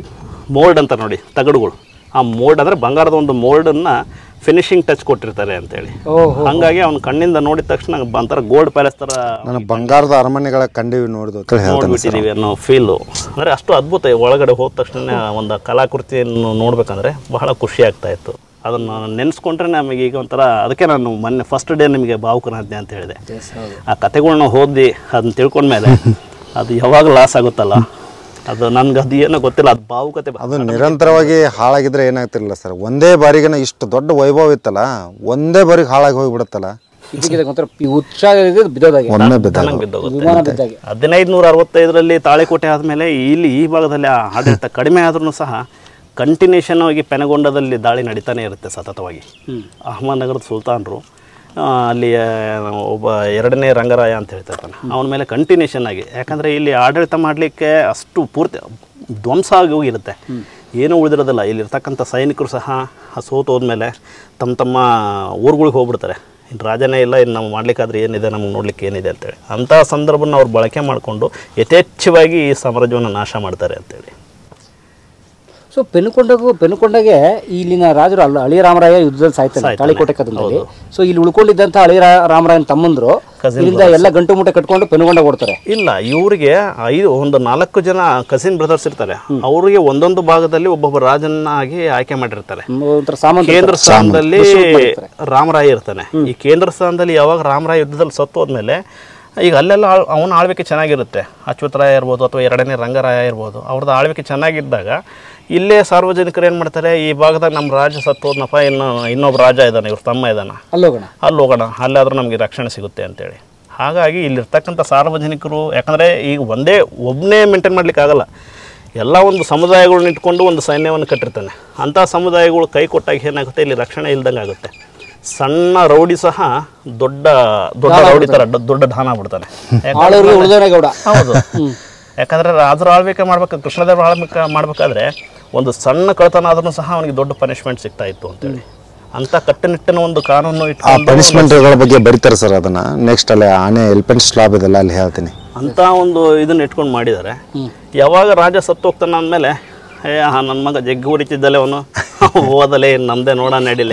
ಮೋಲ್ಡ್ ಅಂತ ನೋಡಿ ತಗಡುಗಳು ಆ ಮೋಲ್ಡ್ ಅಂದರೆ ಬಂಗಾರದ ಒಂದು ಮೋಲ್ಡನ್ನು ಫಿನಿಶಿಂಗ್ ಟಚ್ ಕೊಟ್ಟಿರ್ತಾರೆ ಅಂತೇಳಿ ಓಹೋ ಹಂಗಾಗಿ ಅವ್ನ ಕಣ್ಣಿಂದ ನೋಡಿದ ತಕ್ಷಣ ಒಂಥರ ಗೋಲ್ಡ್ ಪ್ಯಾಲೇಸ್ ತರ ನಾನು ಬಂಗಾರದ ಅರಮನೆಗಳ ಕಂಡಿವಿ ನೋಡಿದು ಅಂತ ಹೇಳ್ತಾನೆ ಸರ್ ನೋಡ್ಬಿಟ್ಟಿದೀವಿ ಅನ್ನೋ ಫೀಲು ಅಂದ್ರೆ ಅಷ್ಟು ಅದ್ಭುತ ಒಳಗಡೆ ಹೋದ ತಕ್ಷಣ ಒಂದು ಕಲಾಕೃತಿಯನ್ನು ನೋಡ್ಬೇಕಂದ್ರೆ ಬಹಳ ಖುಷಿ ಆಗ್ತಾ ಇತ್ತು ಅದನ್ನು ನೆನೆಸ್ಕೊಂಡ್ರೆ ನಮಗೆ ಈಗ ಒಂಥರ ಅದಕ್ಕೆ ನಾನು ಮೊನ್ನೆ ಫಸ್ಟ್ ಡೇ ನಿಮಗೆ ಭಾವುಕನಾದ್ನೆ ಅಂತ ಹೇಳಿದೆ ಆ ಕತೆಗಳ್ನ ಓದಿ ಅದನ್ನ ತಿಳ್ಕೊಂಡ್ಮೇಲೆ ಅದು ಯಾವಾಗ ಲಾಸ್ ಆಗುತ್ತಲ್ಲ ಅದು ನನ್ಗೆ ಅದು ಏನೋ ಗೊತ್ತಿಲ್ಲ ಅದು ಭಾವುಕತೆ ಅದು ನಿರಂತರವಾಗಿ ಹಾಳಾಗಿದ್ರೆ ಏನಾಗ್ತಿರಲಿಲ್ಲ ಸರ್ ಒಂದೇ ಬಾರಿಗೆನ ಇಷ್ಟು ದೊಡ್ಡ ವೈಭವ ಇತ್ತಲ್ಲ ಒಂದೇ ಬಾರಿಗೆ ಹಾಳಾಗಿ ಹೋಗಿಬಿಡುತ್ತಲ್ಲ ಇದಕ್ಕಿದೆ ಒಂಥರ ಈ ಉತ್ಸಾಹ ಇದೆ ಬಿದ್ದೋದಾಗೆ ಒಮ್ಮೆ ಬಿದ್ದಾಗ ಚೆನ್ನಾಗಿ ಬಿದ್ದೋಗುತ್ತೆ ವಿಮಾನ ಬಿದ್ದಾಗೆ ಹದಿನೈದು ನೂರ ಅರವತ್ತೈದರಲ್ಲಿ ತಾಳಿಕೋಟೆ ಆದಮೇಲೆ ಇಲ್ಲಿ ಈ ಭಾಗದಲ್ಲಿ ಆ ಆಡಳಿತ ಕಡಿಮೆ ಆದ್ರೂ ಸಹ ಕಂಟಿನ್ಯೂಷನ್ ಆಗಿ ಪೆನಗೊಂಡದಲ್ಲಿ ದಾಳಿ ನಡೀತಾನೆ ಇರುತ್ತೆ ಸತತವಾಗಿ ಅಹಮದ್ನಗರದ ಸುಲ್ತಾನರು ಆ, ಅಲ್ಲಿ ಆ, ಒಬ್ಬ ಎರಡನೇ ರಂಗರಾಯ ಅಂತ ಹೇಳ್ತಿರ್ತಾನೆ ಅವನ ಮೇಲೆ ಕಂಟಿನ್ಯೂಷನ್ ಆಗಿ ಯಾಕಂದರೆ ಇಲ್ಲಿ ಆಡಳಿತ ಮಾಡಲಿಕ್ಕೆ ಅಷ್ಟು ಪೂರ್ತಿ ಧ್ವಂಸ ಆಗಿ ಹೋಗಿರುತ್ತೆ ಏನೂ ಉಳಿದಿರೋದಿಲ್ಲ ಇಲ್ಲಿರ್ತಕ್ಕಂಥ ಸೈನಿಕರು ಸಹ ಆ ಸೋತು ಹೋದ್ಮೇಲೆ ತಮ್ಮ ತಮ್ಮ ಊರುಗಳಿಗೆ ಹೋಗ್ಬಿಡ್ತಾರೆ ಇನ್ನು ರಾಜನೇ ಇಲ್ಲ ಇನ್ನು ನಾವು ಮಾಡ್ಲಿಕ್ಕಾದ್ರೆ ಏನಿದೆ ನಮ್ಗೆ ನೋಡ್ಲಿಕ್ಕೆ ಏನಿದೆ ಅಂತೇಳಿ ಅಂಥ ಸಂದರ್ಭನ ಅವ್ರು ಬಳಕೆ ಮಾಡಿಕೊಂಡು ಯಥೇಚ್ಛವಾಗಿ ಈ ಸಾಮ್ರಾಜ್ಯವನ್ನು ನಾಶ ಮಾಡ್ತಾರೆ ಅಂತೇಳಿ ಸೊ ಪೆನುಕೊಂಡಗೂ ಪೆನುಕೊಂಡಗೆ ಇಲ್ಲಿನ ರಾಜರು ಅಲ್ಲ ಹಳಿ ರಾಮರಾಯ ಯುದ್ಧದಲ್ಲಿ ಸಾಯ್ತಾನೆ ತಾಳಿಕೋಟೆ ಕದನದಲ್ಲಿ ಸೊ ಇಲ್ಲಿ ಉಳ್ಕೊಂಡಿದ್ದಂತ ಹಳಿ ರಾ- ರಾಮರಾಯನ ತಮ್ಮಂದ್ರು ಇಲ್ಲಿಂದ ಎಲ್ಲ ಗಂಟು ಮೂಟೆ ಕಟ್ಕೊಂಡು ಪೆನುಕೊಂಡ ಕೊಡ್ತಾರೆ ಇಲ್ಲ ಇವರಿಗೆ ಐದು ಒಂದು ನಾಲ್ಕು ಜನ ಕಸಿನ್ ಬ್ರದರ್ಸ್ ಇರ್ತಾರೆ ಅವರಿಗೆ ಒಂದೊಂದು ಭಾಗದಲ್ಲಿ ಒಬ್ಬೊಬ್ಬ ರಾಜನಾಗಿ ಆಯ್ಕೆ ಮಾಡಿರ್ತಾರೆ ಹ್ಮ್, ಒಂಥರ ಸಾಮಂತ ಕೇಂದ್ರ ಸ್ಥಾನದಲ್ಲಿ ರಾಮರಾಯ ಇರ್ತಾನೆ ಈ ಕೇಂದ್ರ ಸ್ಥಾನದಲ್ಲಿ ಯಾವಾಗ ರಾಮರಾಯ ಯುದ್ಧದಲ್ಲಿ ಸತ್ತು ಹೋದ್ಮೇಲೆ ಈಗ ಅಲ್ಲೆಲ್ಲ ಆಳ್- ಅವನ ಆಳ್ವಿಕೆ ಚೆನ್ನಾಗಿರುತ್ತೆ ಅಶ್ವತ್ಥರಾಯ ಇರ್ಬೋದು ಅಥವಾ ಎರಡನೇ ರಂಗರಾಯ ಇರ್ಬೋದು ಅವ್ರದ್ದು ಆಳ್ವಿಕೆ ಚೆನ್ನಾಗಿದ್ದಾಗ ಇಲ್ಲೇ ಸಾರ್ವಜನಿಕರು ಏನು ಮಾಡ್ತಾರೆ ಈ ಭಾಗದಾಗ ನಮ್ಮ ರಾಜ ಸತ್ತು ಹೋದ್ನಪ್ಪ ಇನ್ನು ಇನ್ನೊಬ್ಬ ರಾಜ ಇದ್ದಾನೆ ಇವ್ರ ತಮ್ಮ ಇದ್ದಾನೆ ಅಲ್ಲೋಗೋಣ ಅಲ್ಲಿ ಹೋಗೋಣ ಅಲ್ಲಾದ್ರೂ ನಮಗೆ ರಕ್ಷಣೆ ಸಿಗುತ್ತೆ ಅಂತೇಳಿ ಹಾಗಾಗಿ ಇಲ್ಲಿರ್ತಕ್ಕಂಥ ಸಾರ್ವಜನಿಕರು ಯಾಕಂದರೆ ಈಗ ಒಂದೇ ಒಬ್ಬನೇ ಮೇಂಟೈನ್ ಮಾಡ್ಲಿಕ್ಕೆ ಆಗಲ್ಲ ಎಲ್ಲ ಒಂದು ಸಮುದಾಯಗಳನ್ನ ಇಟ್ಕೊಂಡು ಒಂದು ಸೈನ್ಯವನ್ನು ಕಟ್ಟಿರ್ತಾನೆ ಅಂಥ ಸಮುದಾಯಗಳು ಕೈ ಕೊಟ್ಟಾಗ ಏನಾಗುತ್ತೆ ಇಲ್ಲಿ ರಕ್ಷಣೆ ಇಲ್ದಂಗೆ ಆಗುತ್ತೆ ಸಣ್ಣ ರೌಡಿ ಸಹ ದೊಡ್ಡ ದೊಡ್ಡ ರೌಡಿ ಥರ ಡ- ದೊಡ್ಡ ಢಾನ ಬಿಡ್ತಾನೆ ಆಳೂರಿಗೆ ಉಳಿದವನೇ ಗೌಡ ಹೌದು ಯಾಕಂದ್ರೆ ರಾಜರ ಆಳ್ವಿಕೆ ಮಾಡ್ಬೇಕು ಕೃಷ್ಣದೇವರ ಆಳ್ವಿಕೆ ಮಾಡ್ಬೇಕಾದ್ರೆ ಒಂದು ಸಣ್ಣ ಕಳ್ತನ ಆದ್ರೂ ಸಹ ಅವನಿಗೆ ದೊಡ್ಡ ಪನಿಷ್ಮೆಂಟ್ ಸಿಗ್ತಾ ಇತ್ತು ಅಂತೇಳಿ ಅಂತ ಕಟ್ಟುನಿಟ್ಟಿನ ಒಂದು ಕಾನೂನು ಆ ಇಟ್ಕೊಂಡು ಪನಿಷ್ಮೆಂಟ್ಗಳ ಬಗ್ಗೆ ಬರೀತಾರೆ ಸರ್ ಅದನ್ನ ನೆಕ್ಸ್ಟ್ ಅಲ್ಲಿ ಆನೆ ಎಲಿಫೆಂಟ್ ಸ್ಲಾಬ್ ಇದೆಲ್ಲ ಅಲ್ಲಿ ಹೇಳ್ತೀನಿ ಅಂತ ಒಂದು ಇದನ್ನ ಇಟ್ಕೊಂಡು ಮಾಡಿದ್ದಾರೆ ಯಾವಾಗ ರಾಜ ಸತ್ತು ಹೋಗ್ತಾನೆ ಅಂದಮೇಲೆ ಏ ನನ್ನ ಮಗ ಜಗ್ಗಿ ಉರಿತಿದ್ದಲೆ ಅವನು ಓದಲೇ ನಮ್ಮದೇ ನೋಡ ನಡಿಲೆ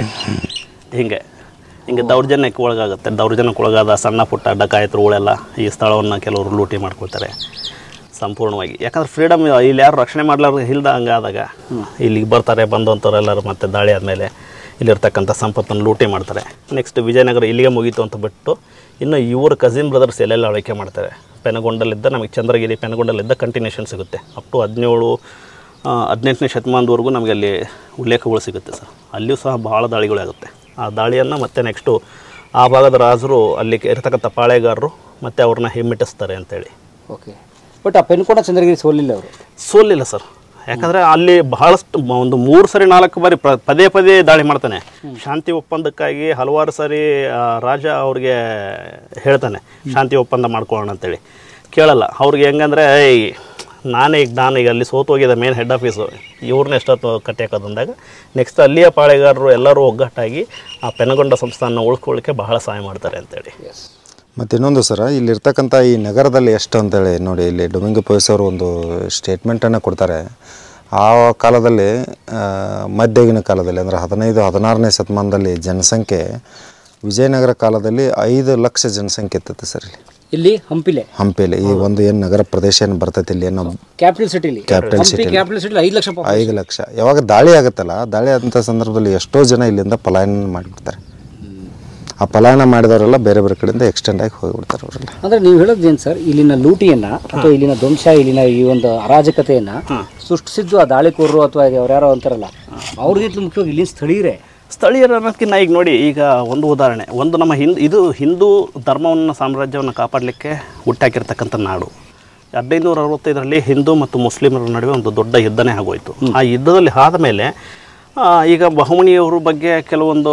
ಹಿಂಗೆ ಹಿಂಗೆ ದೌರ್ಜನ್ಯಕ್ಕೆ ಒಳಗಾಗುತ್ತೆ ದೌರ್ಜನ್ಯಕ್ಕೆ ಒಳಗಾದ ಸಣ್ಣ ಪುಟ್ಟ ಡಕಾಯತರುಗಳೆಲ್ಲ ಈ ಸ್ಥಳವನ್ನು ಕೆಲವರು ಲೂಟಿ ಮಾಡ್ಕೊಳ್ತಾರೆ ಸಂಪೂರ್ಣವಾಗಿ ಯಾಕಂದ್ರೆ ಫ್ರೀಡಮ್ ಇಲ್ಲಿ ಯಾರು ರಕ್ಷಣೆ ಮಾಡ್ಲಾರ ಇಲ್ದ ಹಂಗಾದಾಗ ಇಲ್ಲಿಗೆ ಬರ್ತಾರೆ ಬಂದಂಥವ್ರೆಲ್ಲರೂ ಮತ್ತೆ ದಾಳಿ ಆದಮೇಲೆ ಇಲ್ಲಿರ್ತಕ್ಕಂಥ ಸಂಪತ್ತನ್ನು ಲೂಟಿ ಮಾಡ್ತಾರೆ ನೆಕ್ಸ್ಟ್ ವಿಜಯನಗರ ಇಲ್ಲಿಗೆ ಮುಗೀತು ಅಂತ ಬಿಟ್ಟು ಇನ್ನು ಇವ್ರ ಕಸಿನ್ ಬ್ರದರ್ಸ್ ಎಲ್ಲೆಲ್ಲ ಆಳ್ವಿಕೆ ಮಾಡ್ತಾರೆ ಪೆನಗೊಂಡಲ್ಲಿದ್ದ ನಮಗೆ ಚಂದ್ರಗಿರಿ ಪೆನಗೊಂಡಲ್ಲಿದ್ದ ಕಂಟಿನ್ಯೂಷನ್ ಸಿಗುತ್ತೆ ಅಪ್ ಟು ಹದಿನೇಳು ಹದಿನೆಂಟನೇ ಶತಮಾನದವರೆಗೂ ನಮಗೆ ಅಲ್ಲಿ ಉಲ್ಲೇಖಗಳು ಸಿಗುತ್ತೆ ಸರ್ ಅಲ್ಲಿಯೂ ಸಹ ಭಾಳ ದಾಳಿಗಳಾಗುತ್ತೆ ಆ ದಾಳಿಯನ್ನು ಮತ್ತೆ ನೆಕ್ಸ್ಟು ಆ ಭಾಗದ ರಾಜರು ಅಲ್ಲಿ ಇರತಕ್ಕಂಥ ಪಾಳೆಗಾರರು ಮತ್ತು ಅವ್ರನ್ನ ಹಿಮ್ಮೆಟ್ಟಿಸ್ತಾರೆ ಅಂತೇಳಿ ಓಕೆ ಬಟ್ ಆ ಪೆನ್ಕೊಂಡ ಚಂದ್ರಗಿರಿ ಸೋಲಿಲ್ಲ ಅವರು ಸೋಲಿಲ್ಲ ಸರ್ ಯಾಕಂದರೆ ಅಲ್ಲಿ ಬಹಳಷ್ಟು ಮ- ಒಂದು ಮೂರು ಸರಿ ನಾಲ್ಕು ಬಾರಿ ಪ್ರ ಪದೇ ಪದೇ ದಾಳಿ ಮಾಡ್ತಾನೆ ಶಾಂತಿ ಒಪ್ಪಂದಕ್ಕಾಗಿ ಹಲವಾರು ಸಾರಿ ಆ, ರಾಜ ಅವ್ರಿಗೆ ಹೇಳ್ತಾನೆ ಶಾಂತಿ ಒಪ್ಪಂದ ಮಾಡ್ಕೊಳ್ಳೋಣ ಅಂತೇಳಿ ಕೇಳಲ್ಲ ಅವ್ರಿಗೆ ಹೆಂಗಂದ್ರೆ ಏಯ್ ನಾನೇ ಈಗ ನಾನು ಈಗ ಅಲ್ಲಿ ಸೋತು ಹೋಗಿದ್ದೆ ಮೇನ್ ಹೆಡ್ ಆಫೀಸು ಇವ್ರನ್ನ ಎಷ್ಟೊತ್ತು ಕಟ್ಟಿ ಹಾಕೋದಂದಾಗ ನೆಕ್ಸ್ಟ್ ಅಲ್ಲಿಯ ಪಾಳೆಗಾರರು ಎಲ್ಲರೂ ಒಗ್ಗಟ್ಟಾಗಿ ಆ ಪೆನಗೊಂಡ ಸಂಸ್ಥಾನ ಉಳ್ಕೊಳ್ಳಿಕ್ಕೆ ಬಹಳ ಸಹಾಯ ಮಾಡ್ತಾರೆ ಅಂತೇಳಿ ಮತ್ತು ಇನ್ನೊಂದು ಸರ ಇಲ್ಲಿರ್ತಕ್ಕಂಥ ಈ ನಗರದಲ್ಲಿ ಎಷ್ಟು ಅಂತೇಳಿ ನೋಡಿ ಇಲ್ಲಿ ಡೊಮಿಂಗೋ ಪೊಲೀಸ್ ಅವರು ಒಂದು ಸ್ಟೇಟ್ಮೆಂಟನ್ನು ಕೊಡ್ತಾರೆ ಆ ಕಾಲದಲ್ಲಿ ಆ, ಮಧ್ಯಗಿನ ಕಾಲದಲ್ಲಿ ಅಂದರೆ ಹದಿನೈದು ಹದಿನಾರನೇ ಶತಮಾನದಲ್ಲಿ ಜನಸಂಖ್ಯೆ ವಿಜಯನಗರ ಕಾಲದಲ್ಲಿ ಐದು ಲಕ್ಷ ಜನಸಂಖ್ಯೆ ಇರ್ತೈತೆ ಸರ್ ಇಲ್ಲಿ ಇಲ್ಲಿ ಹಂಪಿಲೆ ಹಂಪಿಲಿ ಈ ಒಂದು ಏನು ನಗರ ಪ್ರದೇಶ ಏನು ಬರ್ತೈತೆ ಇಲ್ಲಿ ಏನೋ ಕ್ಯಾಪಿಟಲ್ ಸಿಟಿಲಿ Capital ಹಂಪಿ ಕ್ಯಾಪಿಟಲ್ ಸಿಟಿಲಿ ಐದು ಲಕ್ಷ ಪಾಪ ಐದು ಲಕ್ಷ ಯಾವಾಗ ದಾಳಿ ಆಗುತ್ತಲ್ಲ ದಾಳಿ ಆದಂಥ ಸಂದರ್ಭದಲ್ಲಿ ಎಷ್ಟೋ ಜನ ಇಲ್ಲಿಂದ ಪಲಾಯನ ಮಾಡಿಬಿಡ್ತಾರೆ ಆ ಪಲಾಯನ ಮಾಡಿದವರೆಲ್ಲ ಬೇರೆ ಬೇರೆ ಕಡೆಯಿಂದ ಎಕ್ಸ್ಟೆಂಡ್ ಆಗಿ ಹೋಗಿಬಿಡ್ತಾರೆ ಅವರೆಲ್ಲ ಅಂದ್ರೆ ನೀವು ಹೇಳೋದೇನು ಸರ್ ಇಲ್ಲಿನ ಲೂಟಿಯನ್ನ ಅಥವಾ ಇಲ್ಲಿನ ಧ್ವಂಸ ಇಲ್ಲಿನ ಈ ಒಂದು ಅರಾಜಕತೆಯನ್ನ ಸೃಷ್ಟಿಸಿದ್ದು ಆ ದಾಳಿಕೋರರು ಅಥವಾ ಅವ್ರು ಯಾರೋ ಅಂತಾರಲ್ಲ ಅವ್ರಿಗಿಂತ ಮುಖ್ಯವಾಗಿ ಇಲ್ಲಿನ ಸ್ಥಳೀಯರೇ ಸ್ಥಳೀಯರ ಅನ್ನೋದಕ್ಕಿಂತ ಈಗ ನೋಡಿ ಈಗ ಒಂದು ಉದಾಹರಣೆ ಒಂದು ನಮ್ಮ ಹಿಂದ್ ಇದು ಹಿಂದೂ ಧರ್ಮವನ್ನು ಸಾಮ್ರಾಜ್ಯವನ್ನು ಕಾಪಾಡಲಿಕ್ಕೆ ಹುಟ್ಟಾಕಿರ್ತಕ್ಕಂಥ ನಾಡು ಹದಿನೈದುನೂರ ಅರವತ್ತೈದರಲ್ಲಿ ಹಿಂದೂ ಮತ್ತು ಮುಸ್ಲಿಮರ ನಡುವೆ ಒಂದು ದೊಡ್ಡ ಯುದ್ಧನೇ ಆಗೋಯ್ತು ಆ ಯುದ್ಧದಲ್ಲಿ ಆದ ಮೇಲೆ ಈಗ ಬಹುಮಣಿಯವ್ರ ಬಗ್ಗೆ ಕೆಲವೊಂದು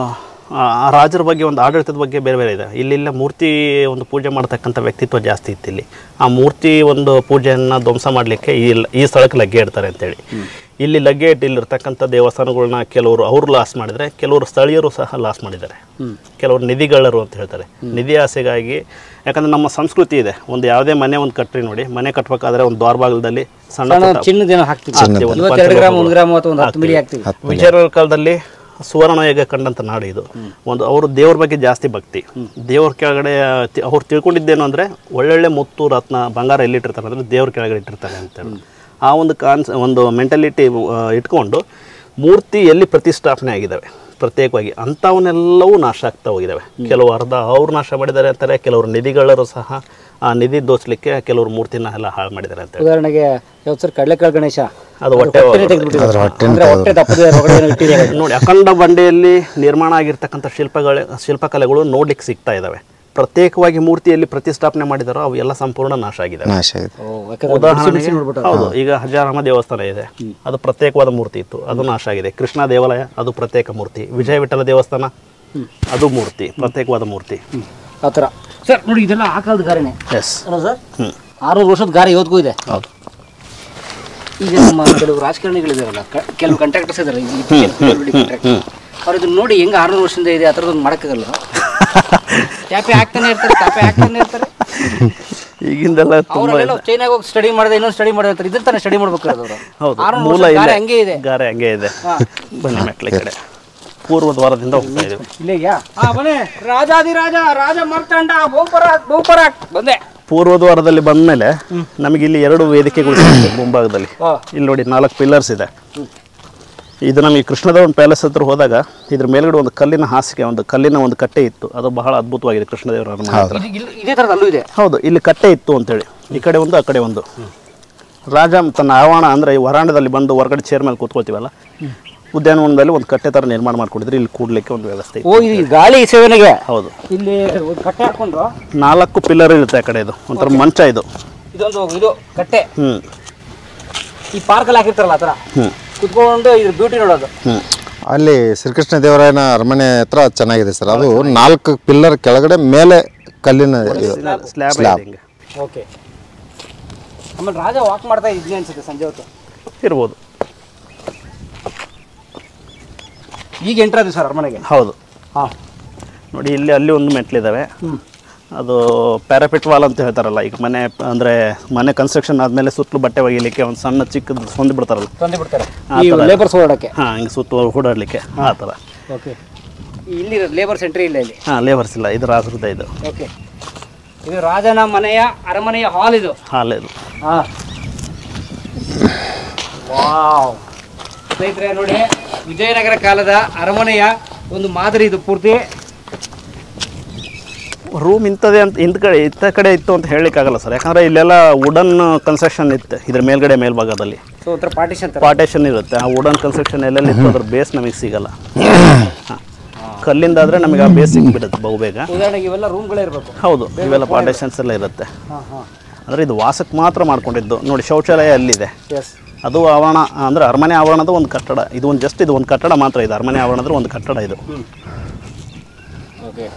ಆ ಆ ರಾಜರ ಬಗ್ಗೆ ಒಂದು ಆಡಳಿತದ ಬಗ್ಗೆ ಬೇರೆ ಬೇರೆ ಇದೆ ಇಲ್ಲಿಲ್ಲ ಮೂರ್ತಿ ಒಂದು ಪೂಜೆ ಮಾಡ್ತಕ್ಕಂಥ ವ್ಯಕ್ತಿತ್ವ ಜಾಸ್ತಿ ಇತ್ತು ಇಲ್ಲಿ ಆ ಮೂರ್ತಿ ಒಂದು ಪೂಜೆಯನ್ನು ಧ್ವಂಸ ಮಾಡಲಿಕ್ಕೆ ಈ ಈ ಸ್ಥಳಕ್ಕೆ ಲಗ್ಗೆ ಇಡ್ತಾರೆ ಅಂತೇಳಿ ಇಲ್ಲಿ ಲಗ್ಗೆ ಇಟ್ಟು ಇಲ್ಲಿರ್ತಕ್ಕಂಥ ದೇವಸ್ಥಾನಗಳನ್ನ ಕೆಲವರು ಅವರು ಲಾಸ್ ಮಾಡಿದರೆ ಕೆಲವರು ಸ್ಥಳೀಯರು ಸಹ ಲಾಸ್ ಮಾಡಿದ್ದಾರೆ ಕೆಲವರು ನಿಧಿಗಳರು ಅಂತ ಹೇಳ್ತಾರೆ ನಿಧಿ ಆಸೆಗಾಗಿ ಯಾಕಂದ್ರೆ ನಮ್ಮ ಸಂಸ್ಕೃತಿ ಇದೆ ಒಂದು ಯಾವುದೇ ಮನೆ ಒಂದು ಕಟ್ರಿ ನೋಡಿ ಮನೆ ಕಟ್ಟಬೇಕಾದ್ರೆ ಒಂದು ದ್ವಾರಬಾಗಲದಲ್ಲಿ ಸಣ್ಣ ಪುಟ್ಟ ಚಿನ್ನದೇನೋ ಹಾಕ್ತೀವಿ ಹಾಕ್ತೀವಿ, ಒಂದು ಇವತ್ತು ಎರಡು ಗ್ರಾಮ್ ಪಂಚಲೋಹಗಳು. ಒಂದು ಗ್ರಾಮ್ ಅಥವಾ ಒಂದು ಹತ್ತು ಮಿಲಿ ಹಾಕ್ತೀವಿ ವಿಜಯನಗರ ಕಾಲದಲ್ಲಿ ಸುವರ್ಣ ಯುಗ ಕಂಡಂತ ನಾಡು ಇದು ಒಂದು ಅವರು ದೇವ್ರ ಬಗ್ಗೆ ಜಾಸ್ತಿ ಭಕ್ತಿ ದೇವ್ರ ಕೆಳಗಡೆ ತಿ- ಅವ್ರು ತಿಳ್ಕೊಂಡಿದ್ದೇನು ಅಂದ್ರೆ ಒಳ್ಳೊಳ್ಳೆ ಮುತ್ತು ರತ್ನ ಬಂಗಾರ ಎಲ್ಲಿಟ್ಟಿರ್ತಾರೆ ಅಂದ್ರೆ ದೇವ್ರ ಕೆಳಗಡೆ ಇಟ್ಟಿರ್ತಾರೆ ಅಂತೇಳಿ ಆ ಒಂದು ಕಾನ್ಸ್ ಒಂದು ಮೆಂಟಾಲಿಟಿ ಇಟ್ಕೊಂಡು ಮೂರ್ತಿ ಎಲ್ಲಿ ಪ್ರತಿಷ್ಠಾಪನೆ ಆಗಿದ್ದಾವೆ ಪ್ರತ್ಯೇಕವಾಗಿ ಅಂಥವನ್ನೆಲ್ಲವೂ ನಾಶ ಆಗ್ತಾ ಹೋಗಿದ್ದಾವೆ ಕೆಲವು ಅರ್ಧ ಅವ್ರು ನಾಶ ಮಾಡಿದ್ದಾರೆ ಅಂತಾರೆ ಕೆಲವರು ನಿಧಿಗಳರು ಸಹ ಆ ನಿಧಿ ದೋಚಲಿಕ್ಕೆ ಕೆಲವರು ಮೂರ್ತಿನ ಎಲ್ಲ ಹಾಳು ಮಾಡಿದ್ದಾರೆ ಅಂತ ಉದಾಹರಣೆಗೆ ಯಾವ್ದು ಸರ್ ಕಡಲೆಕಾಳು ಗಣೇಶ ಅದು ಹೊಟ್ಟೆ ಹೊಟ್ಟೆನೇ ತೆಗೆದ್ಬಿಟ್ಟಿದ್ದಾರೆ. ಅದ್ರ ಹೊಟ್ಟೆನ ಅಂದ್ರೆ ಹೊಟ್ಟೆ ದಪ್ಪದ ಹೊರಗಡೆ ಏನೋ ಇಟ್ಟಿದ್ದಾರೆ ನೋಡಿ ಅಖಂಡ ಬಂಡೆಯಲ್ಲಿ ನಿರ್ಮಾಣ ಆಗಿರ್ತಕ್ಕಂಥ ಶಿಲ್ಪಗಳ ಶಿಲ್ಪಕಲೆಗಳು ನೋಡ್ಲಿಕ್ಕೆ ಸಿಗ್ತಾ ಇದ್ದಾವೆ ಪ್ರತ್ಯೇಕವಾಗಿ ಮೂರ್ತಿಯಲ್ಲಿ ಪ್ರತಿಷ್ಠಾಪನೆ ಮಾಡಿದಾರೋ ಅವು ಎಲ್ಲ ಸಂಪೂರ್ಣ ನಾಶ ಆಗಿದ್ದಾವೆ ನಾಶ ಆಗಿದೆ ಓ, ಯಾಕಂದ್ರೆ ಉದಾಹರಣೆಗೆ ಬಿಸಿ ನೋಡ್ಬಿಟ್ಟು ಹೌದು ಈಗ ಹಜಾರಮ್ಮ ದೇವಸ್ಥಾನ ಇದೆ ಅದು ಪ್ರತ್ಯೇಕವಾದ ಮೂರ್ತಿ ಇತ್ತು ಅದು ನಾಶ ಆಗಿದೆ ಕೃಷ್ಣ ದೇವಾಲಯ ಅದು ಪ್ರತ್ಯೇಕ ಮೂರ್ತಿ ವಿಜಯ ವಿಠಲ ದೇವಸ್ಥಾನ ಅದು ಮೂರ್ತಿ ಪ್ರತ್ಯೇಕವಾದ ಮೂರ್ತಿ ಆ ಥರ ಸರ್ ನೋಡಿ ಇದೆಲ್ಲ ಆ ಕಾಲದ ಗಾರಿನೇ ಎಸ್ ಅಲ್ಲ ಸರ್ ಹ್ಮ್. ಆರುನೂರು ವರ್ಷದ ಗಾರಿ ಇವತ್ತಿಗೂ ಇದೆ ಹೌದು ಈಗ ನಮ್ಮ ಕೆಲವು ರಾಜಕಾರಣಿಗಳಿದಾರಲ್ಲ ಕ- ಕೆಲವು ಕಾಂಟ್ರಾಕ್ಟರ್ಸ್ ಇದಾರೆ ಅವ್ರು ಇದನ್ನ ನೋಡಿ ಹೆಂಗೆ ಆರುನೂರು ವರ್ಷದಿಂದ ಇದೆ ಆ ಥರದೊಂದು ಮಾಡೋಕ್ಕಾಗಲ್ಲ ಟ್ಯಾಪೆ ಹಾಕ್ತಾನೆ ಇರ್ತಾರೆ ಟ್ಯಾಪೆ ಹಾಕ್ತಾನೆ ಇರ್ತಾರೆ ಈಗಿಂದೆಲ್ಲ ತುಂಬಾ ಅವರೆಲ್ಲ ಚೈನಾಗ ಹೋಗಿ ಸ್ಟಡಿ ಮಾಡಿದೆ ಇನ್ನೊಂದು ಸ್ಟಡಿ ಮಾಡಿದೆ ಅಂತ ಇದನ್ನ ತಾನೇ ಸ್ಟಡಿ ಮಾಡ್ಬೇಕು ಅವರು ಹೌದು ಆರ್ನೂರು ಮೂಲ ವರ್ಷ ಗಾರೆ ಇಲ್ಲೇ ಹಂಗೆ ಇದೆ ಗಾರೆ ಹಂಗೆ ಇದೆ ಬನ್ನಿ ಮೆಟ್ಲ ಈ ಕಡೆ ಪೂರ್ವ ದ್ವಾರದಿಂದ ಹೋಗ್ತಾ ಇದೀವಿ ಇಲ್ಲೇ ಯಾ ಹಾ ಬನ್ನಿ ರಾಜಾದಿರಾಜ ರಾಜ ಮಾರ್ತಾಂಡ ಬಹುಪರಾಕ್ ಬಹುಪರಾಕ್ ಬಂದೆ ಪೂರ್ವ ದ್ವಾರದಲ್ಲಿ ಬಂದ್ಮೇಲೆ ನಮಗೆ ಇಲ್ಲಿ ಎರಡು ವೇದಿಕೆಗಳು ಸಿಗುತ್ತೆ ಮುಂಭಾಗದಲ್ಲಿ ಹಾ. ಇಲ್ಲಿ ನೋಡಿ ನಾಲ್ಕು ಪಿಲ್ಲರ್ಸ್ ಇದೆ ಇದು ನಮಗೆ ಕೃಷ್ಣದೇವನ ಪ್ಯಾಲೇಸ್ ಹತ್ರ ಹೋದಾಗ ಇದ್ರ ಮೇಲ್ಗಡೆ ಒಂದು ಕಲ್ಲಿನ ಹಾಸಿಗೆ ಒಂದು ಕಲ್ಲಿನ ಒಂದು ಕಟ್ಟೆ ಇತ್ತು ಅದು ಬಹಳ ಅದ್ಭುತವಾಗಿದೆ ಕೃಷ್ಣದೇವರ ಅರಮನೆ ಹತ್ರ ಇದು ಇಲ್ಲಿ- ಇದೇ ಥರದ್ದು ಅಲ್ಲೂ ಇದೆ ಹೌದು ಇಲ್ಲಿ ಕಟ್ಟೆ ಇತ್ತು ಅಂತೇಳಿ ಈ ಕಡೆ ಒಂದು ಆ ಕಡೆ ಒಂದು ರಾಜ ತನ್ನ ಆವರಣ ಅಂದರೆ ಈ ವರಾಂಡದಲ್ಲಿ ಬಂದು ಹೊರಗಡೆ ಚೇರ್ ಮೇಲೆ ಕೂತ್ಕೊಳ್ತೀವಲ್ಲ ಉದ್ಯಾನವನದಲ್ಲಿ ಒಂದು ಕಟ್ಟೆ ಥರ ನಿರ್ಮಾಣ ಮಾಡ್ಕೊಂಡಿದ್ರೆ ಇಲ್ಲಿ ಕೂಡ್ಲಿಕ್ಕೆ ಒಂದು ವ್ಯವಸ್ಥೆ ಇತ್ತು ಓ ಇದು ಗಾಳಿ ಸೇವನೆಗೆ ಹೌದು ಇಲ್ಲಿ ಒಂದು ಕಟ್ಟೆ ಹಾಕೊಂಡು ನಾಲ್ಕು ಪಿಲ್ಲರ್ ಇರುತ್ತೆ ಆ ಕಡೆ ಇದು ಒಂಥರ ಮಂಚ ಇದು ಇದೊಂದು ಇದು ಕಟ್ಟೆ ಹ್ಞೂ ಈ ಪಾರ್ಕಲ್ಲಿ ಹಾಕಿರ್ತಾರಲ್ಲ ಆ ಥರ ಹ್ಞೂ ಕುತ್ಕೊಂಡು ಕುತ್ಕೊಂಡು ಇದ್ರ ಬ್ಯೂಟಿ ನೋಡೋದು ಹ್ಞೂ ಅಲ್ಲಿ ಶ್ರೀಕೃಷ್ಣ ದೇವರಾಯನ ಅರಮನೆ ಹತ್ರ ಚೆನ್ನಾಗಿದೆ ಸರ್ ಅದು ನಾಲ್ಕು ಪಿಲ್ಲರ್ ಕೆಳಗಡೆ ಮೇಲೆ ಕಲ್ಲಿನ ಇದು ಸ್ಲ್ಯಾಬ್ Slab. ಹಿಂಗೆ ಓಕೆ ಆಮೇಲೆ ರಾಜ ವಾಕ್ ಮಾಡ್ತಾ ಇದ್ವಿ ಅನ್ಸುತ್ತೆ ಸಂಜೆ ಹೊತ್ತು ಇರ್ಬೋದು ಈಗ ಎಂಟ್ರ್ ಆದ್ವಿ ಸರ್ ಅರಮನೆಗೆ ಹೌದು ಹಾಂ ನೋಡಿ ಇಲ್ಲಿ ಅಲ್ಲಿ ಒಂದು ಮೆಟ್ಲಿದ್ದಾವೆ ಅದು ಪ್ಯಾರಾಪಿಟ್ ವಾಲ್ ಅಂತ ಹೇಳ್ತಾರಲ್ಲ ಈಗ ಮನೆ ಅಂದರೆ ಮನೆ ಕನ್ಸ್ಟ್ರಕ್ಷನ್ ಆದಮೇಲೆ ಸುತ್ತಲೂ ಬಟ್ಟೆ ಒಗಿಲಿಕ್ಕೆ ಒಂದು ಸಣ್ಣ ಚಿಕ್ಕದು ಹೊಂದಿ ಬಿಡ್ತಾರಲ್ಲ ತಂದು ಬಿಡ್ತಾರೆ ಆ ಈ ಥರ. ಲೇಬರ್ಸ್ ಓಡಾಡಕ್ಕೆ ಹಾಂ ಹಿಂಗೆ ಸುತ್ತ ಓಡಾಡಲಿಕ್ಕೆ ಆ ಥರ ಓಕೆ ಇಲ್ಲಿ ಲೇಬರ್ ಸೆಂಟ್ರಿ ಇಲ್ಲ ಇಲ್ಲಿ ಹಾಂ ಲೇಬರ್ಸ್ ಇಲ್ಲ ಇದು ರಾಜರದ ಇದು ಓಕೆ ಇದು ರಾಜನ ಮನೆಯ ಅರಮನೆಯ ಹಾಲ್ ಇದು ಹಾಲ್ ಇದು ಹಾಂ ವಾವ್ ಸ್ನೇಹಿತರೆ ನೋಡಿ ವಿಜಯನಗರ ಕಾಲದ ಅರಮನೆಯ ಒಂದು ಮಾದರಿ ಇದು ಪೂರ್ತಿ ರೂಮ್ ಇಂಥದ್ದೇ ಅಂತ ಇಂಥ ಕಡೆ ಇಂಥ ಕಡೆ ಇತ್ತು ಅಂತ ಹೇಳಲಿಕ್ಕಾಗಲ್ಲ ಸರ್ ಯಾಕಂದರೆ ಇಲ್ಲೆಲ್ಲ ವುಡನ್ ಕನ್ಸ್ಟ್ರಕ್ಷನ್ ಇತ್ತು ಇದ್ರ ಮೇಲ್ಗಡೆ ಮೇಲ್ಭಾಗದಲ್ಲಿ ಸೊ ಒಂಥರ ಪಾರ್ಟಿಷನ್ ಥರ ಪಾರ್ಟೇಷನ್ ಇರುತ್ತೆ ಆ ವುಡನ್ ಕನ್ಸ್ಟ್ರಕ್ಷನ್ ಎಲ್ಲೆಲ್ಲಿ ಇತ್ತು ಅದ್ರ ಬೇಸ್ ನಮಗೆ ಸಿಗಲ್ಲ ಹಾಂ ಕಲ್ಲಿಂದ ಆದರೆ ನಮಗೆ ಆ ಬೇಸ್ ಸಿಕ್ಬಿಡುತ್ತೆ ಬಹುಬೇಗ ಉದಾಹರಣೆಗೆ ಇವೆಲ್ಲ ರೂಮ್ಗಳೇ ಇರಬೇಕು ಹೌದು ಇವೆಲ್ಲ ಪಾರ್ಟೇಷನ್ಸ್ ಎಲ್ಲ ಇರುತ್ತೆ ಹಾಂ ಹಾಂ ಅಂದರೆ ಇದು ವಾಸಕ್ಕೆ ಮಾತ್ರ ಮಾಡ್ಕೊಂಡಿದ್ದು ನೋಡಿ ಶೌಚಾಲಯ ಅಲ್ಲಿದೆ ಎಸ್ ಅದು ಆವರಣ ಅಂದರೆ ಅರಮನೆ ಆವರಣದ ಒಂದು ಕಟ್ಟಡ ಇದು ಒಂದು ಜಸ್ಟ್ ಇದು ಒಂದು ಕಟ್ಟಡ ಮಾತ್ರ ಇದು ಅರಮನೆ ಆವರಣದ ಒಂದು ಕಟ್ಟಡ ಇದು ಓಕೆ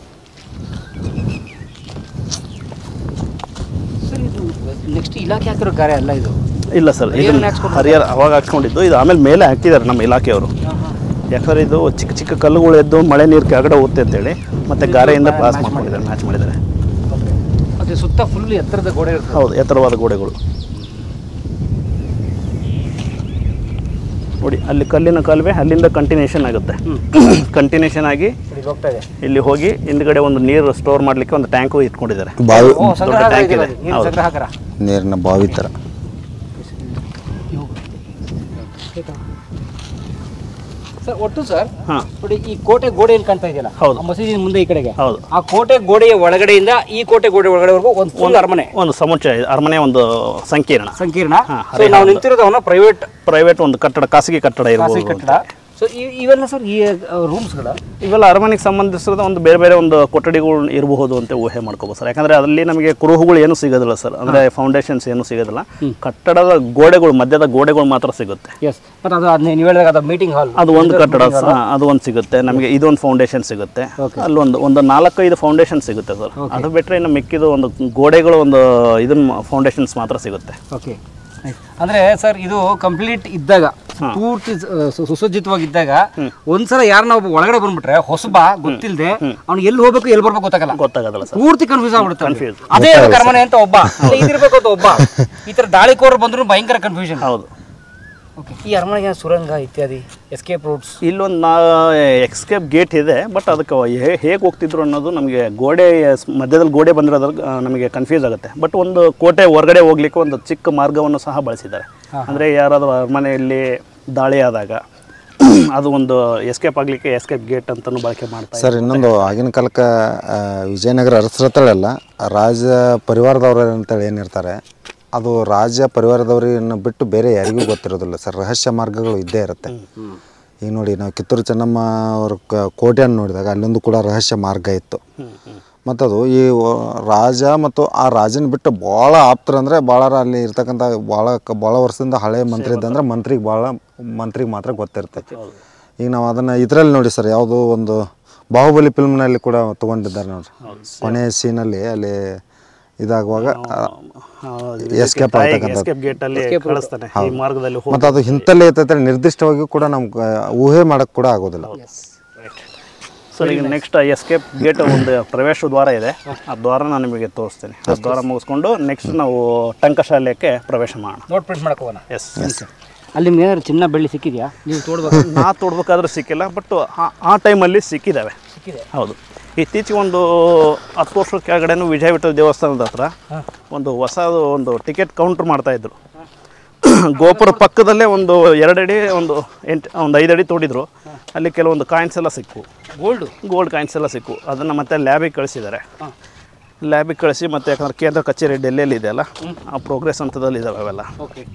ಸರ್ ಇದು ನೆಕ್ಸ್ಟ್ ಇಲಾಖೆ ಹಾಕಿರೋ ಕಾರ್ಯ ಅಲ್ಲ ಇದು ಇಲ್ಲ ಸರ್ ಇದು ಹರಿಹರನೇ ಹಾಕ್ಸ್ಕೊಂಡು ಹರಿಹರ ಅವಾಗ ಹಾಕ್ಸ್ಕೊಂಡಿದ್ದು ಇದು ಆಮೇಲೆ ಮೇಲೆ ಹಾಕಿದ್ದಾರೆ ನಮ್ಮ ಇಲಾಖೆಯವರು ಯಾಕಂದ್ರೆ ಇದು ಚಿಕ್ಕ ಚಿಕ್ಕ ಕಲ್ಲುಗಳು ಎದ್ದು ಮಳೆ ನೀರು ಕೆಳಗಡೆ ಹೋಗುತ್ತೆ ಅಂತೇಳಿ ಮತ್ತೆ ಗಾರೆಯಿಂದ ಪಾಸ್ ಮಾಡ್ಕೊಂಡಿದ್ದಾರೆ ಮ್ಯಾಚ್ ಮಾಡಿದ್ದಾರೆ ಅದು ಸುತ್ತ ಫುಲ್ ಎತ್ತರದ ಗೋಡೆ ಇರ್ತದೆ ಹೌದು ಎತ್ತರವಾದ ಗೋಡೆಗಳು ನೋಡಿ ಅಲ್ಲಿ ಕಲ್ಲಿನ ಕಾಲುವೆ ಅಲ್ಲಿಂದ ಕಂಟಿನ್ಯೂಷನ್ ಆಗುತ್ತೆ ಕಂಟಿನ್ಯೂಷನ್ ಆಗಿ ಇಲ್ಲಿ ಹೋಗ್ತಾ ಇದೆ ಇಲ್ಲಿ ಹೋಗಿ ಹಿಂದ್ಗಡೆ ಒಂದು ನೀರು ಸ್ಟೋರ್ ಮಾಡಲಿಕ್ಕೆ ಒಂದು ಟ್ಯಾಂಕು ಇಟ್ಕೊಂಡಿದ್ದಾರೆ ಬಾವಿ ಓ ಸಂಗ್ರಹ ಟ್ಯಾಂಕ್ ಇದೆ ಇದೆ. ನೀರು ಹೌದು. ಸಂಗ್ರಾಹಕರ ನೀರಿನ ಬಾವಿ ಥರ ಸರ್ ಒಟ್ಟು ಸರ್ ಹಾಂ ನೋಡಿ ಈ ಕೋಟೆ ಗೋಡೆ ಏನು ಕಾಣ್ತಾ ಇದೆಯಲ್ಲ ಹೌದು. ಆ ಮಸೀದಿ ಮುಂದೆ ಈ ಕಡೆಗೆ ಹೌದು ಆ ಕೋಟೆ ಗೋಡೆಯ ಒಳಗಡೆಯಿಂದ ಈ ಕೋಟೆ ಗೋಡೆ ಒಳಗಡೆವರೆಗೂ ಒಂದು ಫುಲ್ ಅರಮನೆ ಒಂದು ಸಮುಚ್ಚಯ ಇದೆ. ಅರಮನೆ ಒಂದು ಸಂಕೀರ್ಣ ಸಂಕೀರ್ಣ ಹಾ, So, ನಾವು ಹರಿಹರ. ನಿಂತಿರೋದವನ್ನ ಪ್ರೈವೇಟ್ ಪ್ರೈವೇಟ್ ಒಂದು ಕಟ್ಟಡ ಖಾಸಗಿ ಕಟ್ಟಡ ಖಾಸಗಿ ಇರ್ಬೋದು ಕಟ್ಟಡ ಸೊ ಇವೆಲ್ಲ ಸರ್ ಈ ರೂಮ್ಸ್ಗಳ ಇವೆಲ್ಲ ಅರಮನೆಗೆ ಸಂಬಂಧಿಸಿದ ಒಂದು ಬೇರೆ ಬೇರೆ ಒಂದು ಕೊಠಡಿಗಳು ಇರಬಹುದು ಅಂತ ಊಹೆ ಮಾಡ್ಕೋಬೋದು ಸರ್ ಯಾಕಂದ್ರೆ ಅಲ್ಲಿ ನಮಗೆ ಕುರುಹುಗಳು ಏನು ಸಿಗೋದಿಲ್ಲ ಸರ್ ಅಂದ್ರೆ ಫೌಂಡೇಶನ್ಸ್ ಏನು ಸಿಗೋದಿಲ್ಲ ಕಟ್ಟಡದ ಗೋಡೆಗಳು ಮಧ್ಯದ ಗೋಡೆಗಳು ಮಾತ್ರ ಸಿಗುತ್ತೆ ಎಸ್ ಬಟ್ ಅದು ಅದನ್ನ ನೀವು ಹೇಳಿದಾಗ ಅದು ಮೀಟಿಂಗ್ ಹಾಲ್ ಅದು ಒಂದು ಕಟ್ಟಡ ಸ- ಅದು ಒಂದು ಸಿಗುತ್ತೆ ನಮಗೆ ಇದೊಂದು ಫೌಂಡೇಶನ್ ಸಿಗುತ್ತೆ ಅಲ್ಲೊಂದು ಒಂದು ನಾಲ್ಕೈದು ಫೌಂಡೇಶನ್ ಸಿಗುತ್ತೆ ಸರ್ ಅದು ಬಿಟ್ಟರೆ ಇನ್ನು ಮಿಕ್ಕಿದ ಒಂದು ಗೋಡೆಗಳು ಒಂದು ಇದನ್ನ ಫೌಂಡೇಶನ್ಸ್ ಮಾತ್ರ ಸಿಗುತ್ತೆ ಓಕೆ ಅಂದ್ರೆ ಸರ್ ಇದು ಕಂಪ್ಲೀಟ್ ಇದ್ದಾಗ ಪೂರ್ತಿ ಸ- ಸು- ಸುಸಜ್ಜಿತವಾಗಿದ್ದಾಗ ಒಂದ್ಸಲ ಯಾರನ್ನ ಒಬ್ಬ ಒಳಗಡೆ ಬಂದ್ಬಿಟ್ರೆ ಹೊಸಬ ಗೊತ್ತಿಲ್ಲದೆ ಅವ್ನು ಎಲ್ಲಿ ಹೋಗ್ಬೇಕು ಎಲ್ಲಿ ಬರ್ಬೇಕು ಗೊತ್ತಾಗಲ್ಲ ಗೊತ್ತಾಗೋದಿಲ್ಲ ಸರ್ ಪೂರ್ತಿ ಕನ್ಫ್ಯೂಸ್ ಆಗ್ಬಿಡುತ್ತೆ ಅವ್ನಿಗೆ. Confuse. ಅದೇ ಕರ್ಮನೆ ಅಂತ ಒಬ್ಬ ಅಲ್ಲ, ಇದಿರ್ಬೇಕು ಅಂತ ಒಬ್ಬ ಈ ತರ ದಾಳಿಕೋರರು ಬಂದ್ರು ಭಯಂಕರ ಕನ್ಫ್ಯೂಷನ್ ಹೌದು ಓಕೆ ಈ ಅರಮನೆಗೆ ಸುರಂಗ ಇತ್ಯಾದಿ ಎಸ್ಕೇಪ್ ರೂಟ್ಸ್ ಇಲ್ಲೊಂದು ನಾ ಎಕ್ಸ್ಕೇಪ್ ಗೇಟ್ ಇದೆ ಬಟ್ ಅದಕ್ಕೆ ಹೇಗೆ ಹೋಗ್ತಿದ್ರು ಅನ್ನೋದು ನಮಗೆ ಗೋಡೆ ಸ್- ಮಧ್ಯದಲ್ಲಿ ಗೋಡೆ ಬಂದಿರೋದ್ರ ನಮಗೆ ಕನ್ಫ್ಯೂಸ್ ಆಗುತ್ತೆ ಬಟ್ ಒಂದು ಕೋಟೆ ಹೊರಗಡೆ ಹೋಗ್ಲಿಕ್ಕೆ ಒಂದು ಚಿಕ್ಕ ಮಾರ್ಗವನ್ನು ಸಹ ಬಳಸಿದ್ದಾರೆ ಅಂದರೆ ಯಾರಾದರೂ ಅರಮನೆಯಲ್ಲಿ ದಾಳಿ ಆದಾಗ ಅದು ಒಂದು ಎಸ್ಕೇಪ್ ಆಗಲಿಕ್ಕೆ ಎಸ್ಕೇಪ್ ಗೇಟ್ ಅಂತಲೂ ಬಳಕೆ ಮಾಡ್ತಾರೆ ಸರ್ ಇನ್ನೊಂದು ಆಗಿನ ಕಾಲಕ್ಕೆ ಆ, ವಿಜಯನಗರ ಅರಸರತ್ತಳೆಲ್ಲ ರಾಜ ಪರಿವಾರದವ್ರು ಅಂತೇಳಿ ಏನಿರ್ತಾರೆ ಅದು ರಾಜ ಪರಿವಾರದವ್ರನ್ನ ಬಿಟ್ಟು ಬೇರೆ ಯಾರಿಗೂ ಗೊತ್ತಿರೋದಿಲ್ಲ ಸರ್ ರಹಸ್ಯ ಮಾರ್ಗಗಳು ಇದ್ದೇ ಇರುತ್ತೆ ಈಗ ನೋಡಿ ನಾವು ಕಿತ್ತೂರು ಚೆನ್ನಮ್ಮ ಅವ್ರ ಕ- ಕೋಟೆಯನ್ನು ನೋಡಿದಾಗ ಅಲ್ಲೊಂದು ಕೂಡ ರಹಸ್ಯ ಮಾರ್ಗ ಇತ್ತು ಮತ್ತು ಅದು ಈ ವ- ರಾಜ ಮತ್ತು ಆ ರಾಜನ ಬಿಟ್ಟು ಭಾಳ ಆಪ್ತರ ಅಂದರೆ ಭಾಳ ಅಲ್ಲಿ ಇರ್ತಕ್ಕಂಥ ಭಾಳ ಕ- ಭಾಳ ವರ್ಷದಿಂದ ಹಳೆ ಮಂತ್ರಿ ಇದ್ದಂದ್ರೆ ಮಂತ್ರಿಗೆ ಭಾಳ ಮಂತ್ರಿಗೆ ಮಾತ್ರ ಗೊತ್ತಿರ್ತೈತಿ ಈಗ ನಾವು ಅದನ್ನು ಇದರಲ್ಲಿ ನೋಡಿ ಸರ್ ಯಾವುದೋ ಒಂದು ಬಾಹುಬಲಿ ಫಿಲ್ಮ್ನಲ್ಲಿ ಕೂಡ ತೊಗೊಂಡಿದ್ದಾರೆ ನೋಡ್ರಿ ಕೊನೆಯ ಸೀನಲ್ಲಿ ಅಲ್ಲಿ ಇದಾಗುವಾಗ ಎಸ್ಕೇಪ್ ಆಗ್ತಕ್ಕಂಥದ್ದು ಎಸ್ಕೇಪ್ ಗೇಟಲ್ಲಿ ಕಳಿಸ್ತಾನೆ ಈ ಮಾರ್ಗದಲ್ಲಿ ಹೋಗಿ ಮತ್ತು ಅದು ಇಂಥಲ್ಲೇ ಇರ್ತೈತೆ ನಿರ್ದಿಷ್ಟವಾಗಿ ಕೂಡ ನಮ್ಗೆ ಊಹೆ ಮಾಡೋಕ್ಕೆ ಕೂಡ ಆಗೋದಿಲ್ಲ ಸರ್ ಈಗ ನೆಕ್ಸ್ಟ್ ಎಸ್ಕೇಪ್ ಗೇಟ್ ಒಂದು ಪ್ರವೇಶ ದ್ವಾರ ಇದೆ ಆ ದ್ವಾರ ನಾನು ನಿಮಗೆ ತೋರಿಸ್ತೀನಿ ಆ ದ್ವಾರ ಮುಗಿಸ್ಕೊಂಡು ನೆಕ್ಸ್ಟ್ ನಾವು ಟಂಕಶಾಲೆಗೆ ಪ್ರವೇಶ ಮಾಡೋಣ ನೋಟ್ ಪ್ರಿಂಟ್ ಮಾಡಕ್ ಹೋಗೋಣ ಎಸ್ ಅಲ್ಲಿ ನಿಮ್ಗೆ ಏನಾದ್ರು ಚಿನ್ನ ಬೆಳ್ಳಿ ಸಿಕ್ಕಿದ್ಯಾ ನೀವು ತೋಡ್ಬೇಕು ನಾ ತೋಡ್ಬೇಕಾದ್ರೂ ಸಿಕ್ಕಿಲ್ಲ ಬಟ್ ಆ ಟೈಮಲ್ಲಿ ಸಿಕ್ಕಿದ್ದಾವೆ ಸಿಕ್ಕಿದೆ ಹೌದು ಇತ್ತೀಚೆಗೆ ಒಂದು ಹತ್ತು ವರ್ಷದ ಕೆಳಗಡೆನೂ ವಿಜಯ ವಿಠಲ ದೇವಸ್ಥಾನದ ಹತ್ರ ಒಂದು ಹೊಸ ಒಂದು ಟಿಕೆಟ್ ಕೌಂಟ್ರ್ ಮಾಡ್ತಾಯಿದ್ರು ಗೋಪುರ ಪಕ್ಕದಲ್ಲೇ ಒಂದು ಎರಡಡಿ ಒಂದು ಎಂಟು ಒಂದು ಐದು ಅಡಿ ತೋಡಿದ್ರು ಅಲ್ಲಿ ಕೆಲವೊಂದು ಕಾಯಿನ್ಸ್ ಎಲ್ಲ ಸಿಕ್ಕು ಗೋಲ್ಡು ಗೋಲ್ಡ್ ಕಾಯಿನ್ಸ್ ಎಲ್ಲ ಸಿಕ್ಕು ಅದನ್ನು ಮತ್ತೆ ಲ್ಯಾಬಿಗೆ ಕಳಿಸಿದ್ದಾರೆ ಲ್ಯಾಬಿಗೆ ಕಳಿಸಿ ಮತ್ತೆ ಯಾಕಂದ್ರೆ ಕೇಂದ್ರ ಕಚೇರಿ ಡೆಲ್ಲಿಯಲ್ಲಿ ಇದೆಯಲ್ಲ ಆ ಪ್ರೋಗ್ರೆಸ್ ಹಂತದಲ್ಲಿ ಇದ್ದಾವೆ ಅವೆಲ್ಲ ಓಕೆ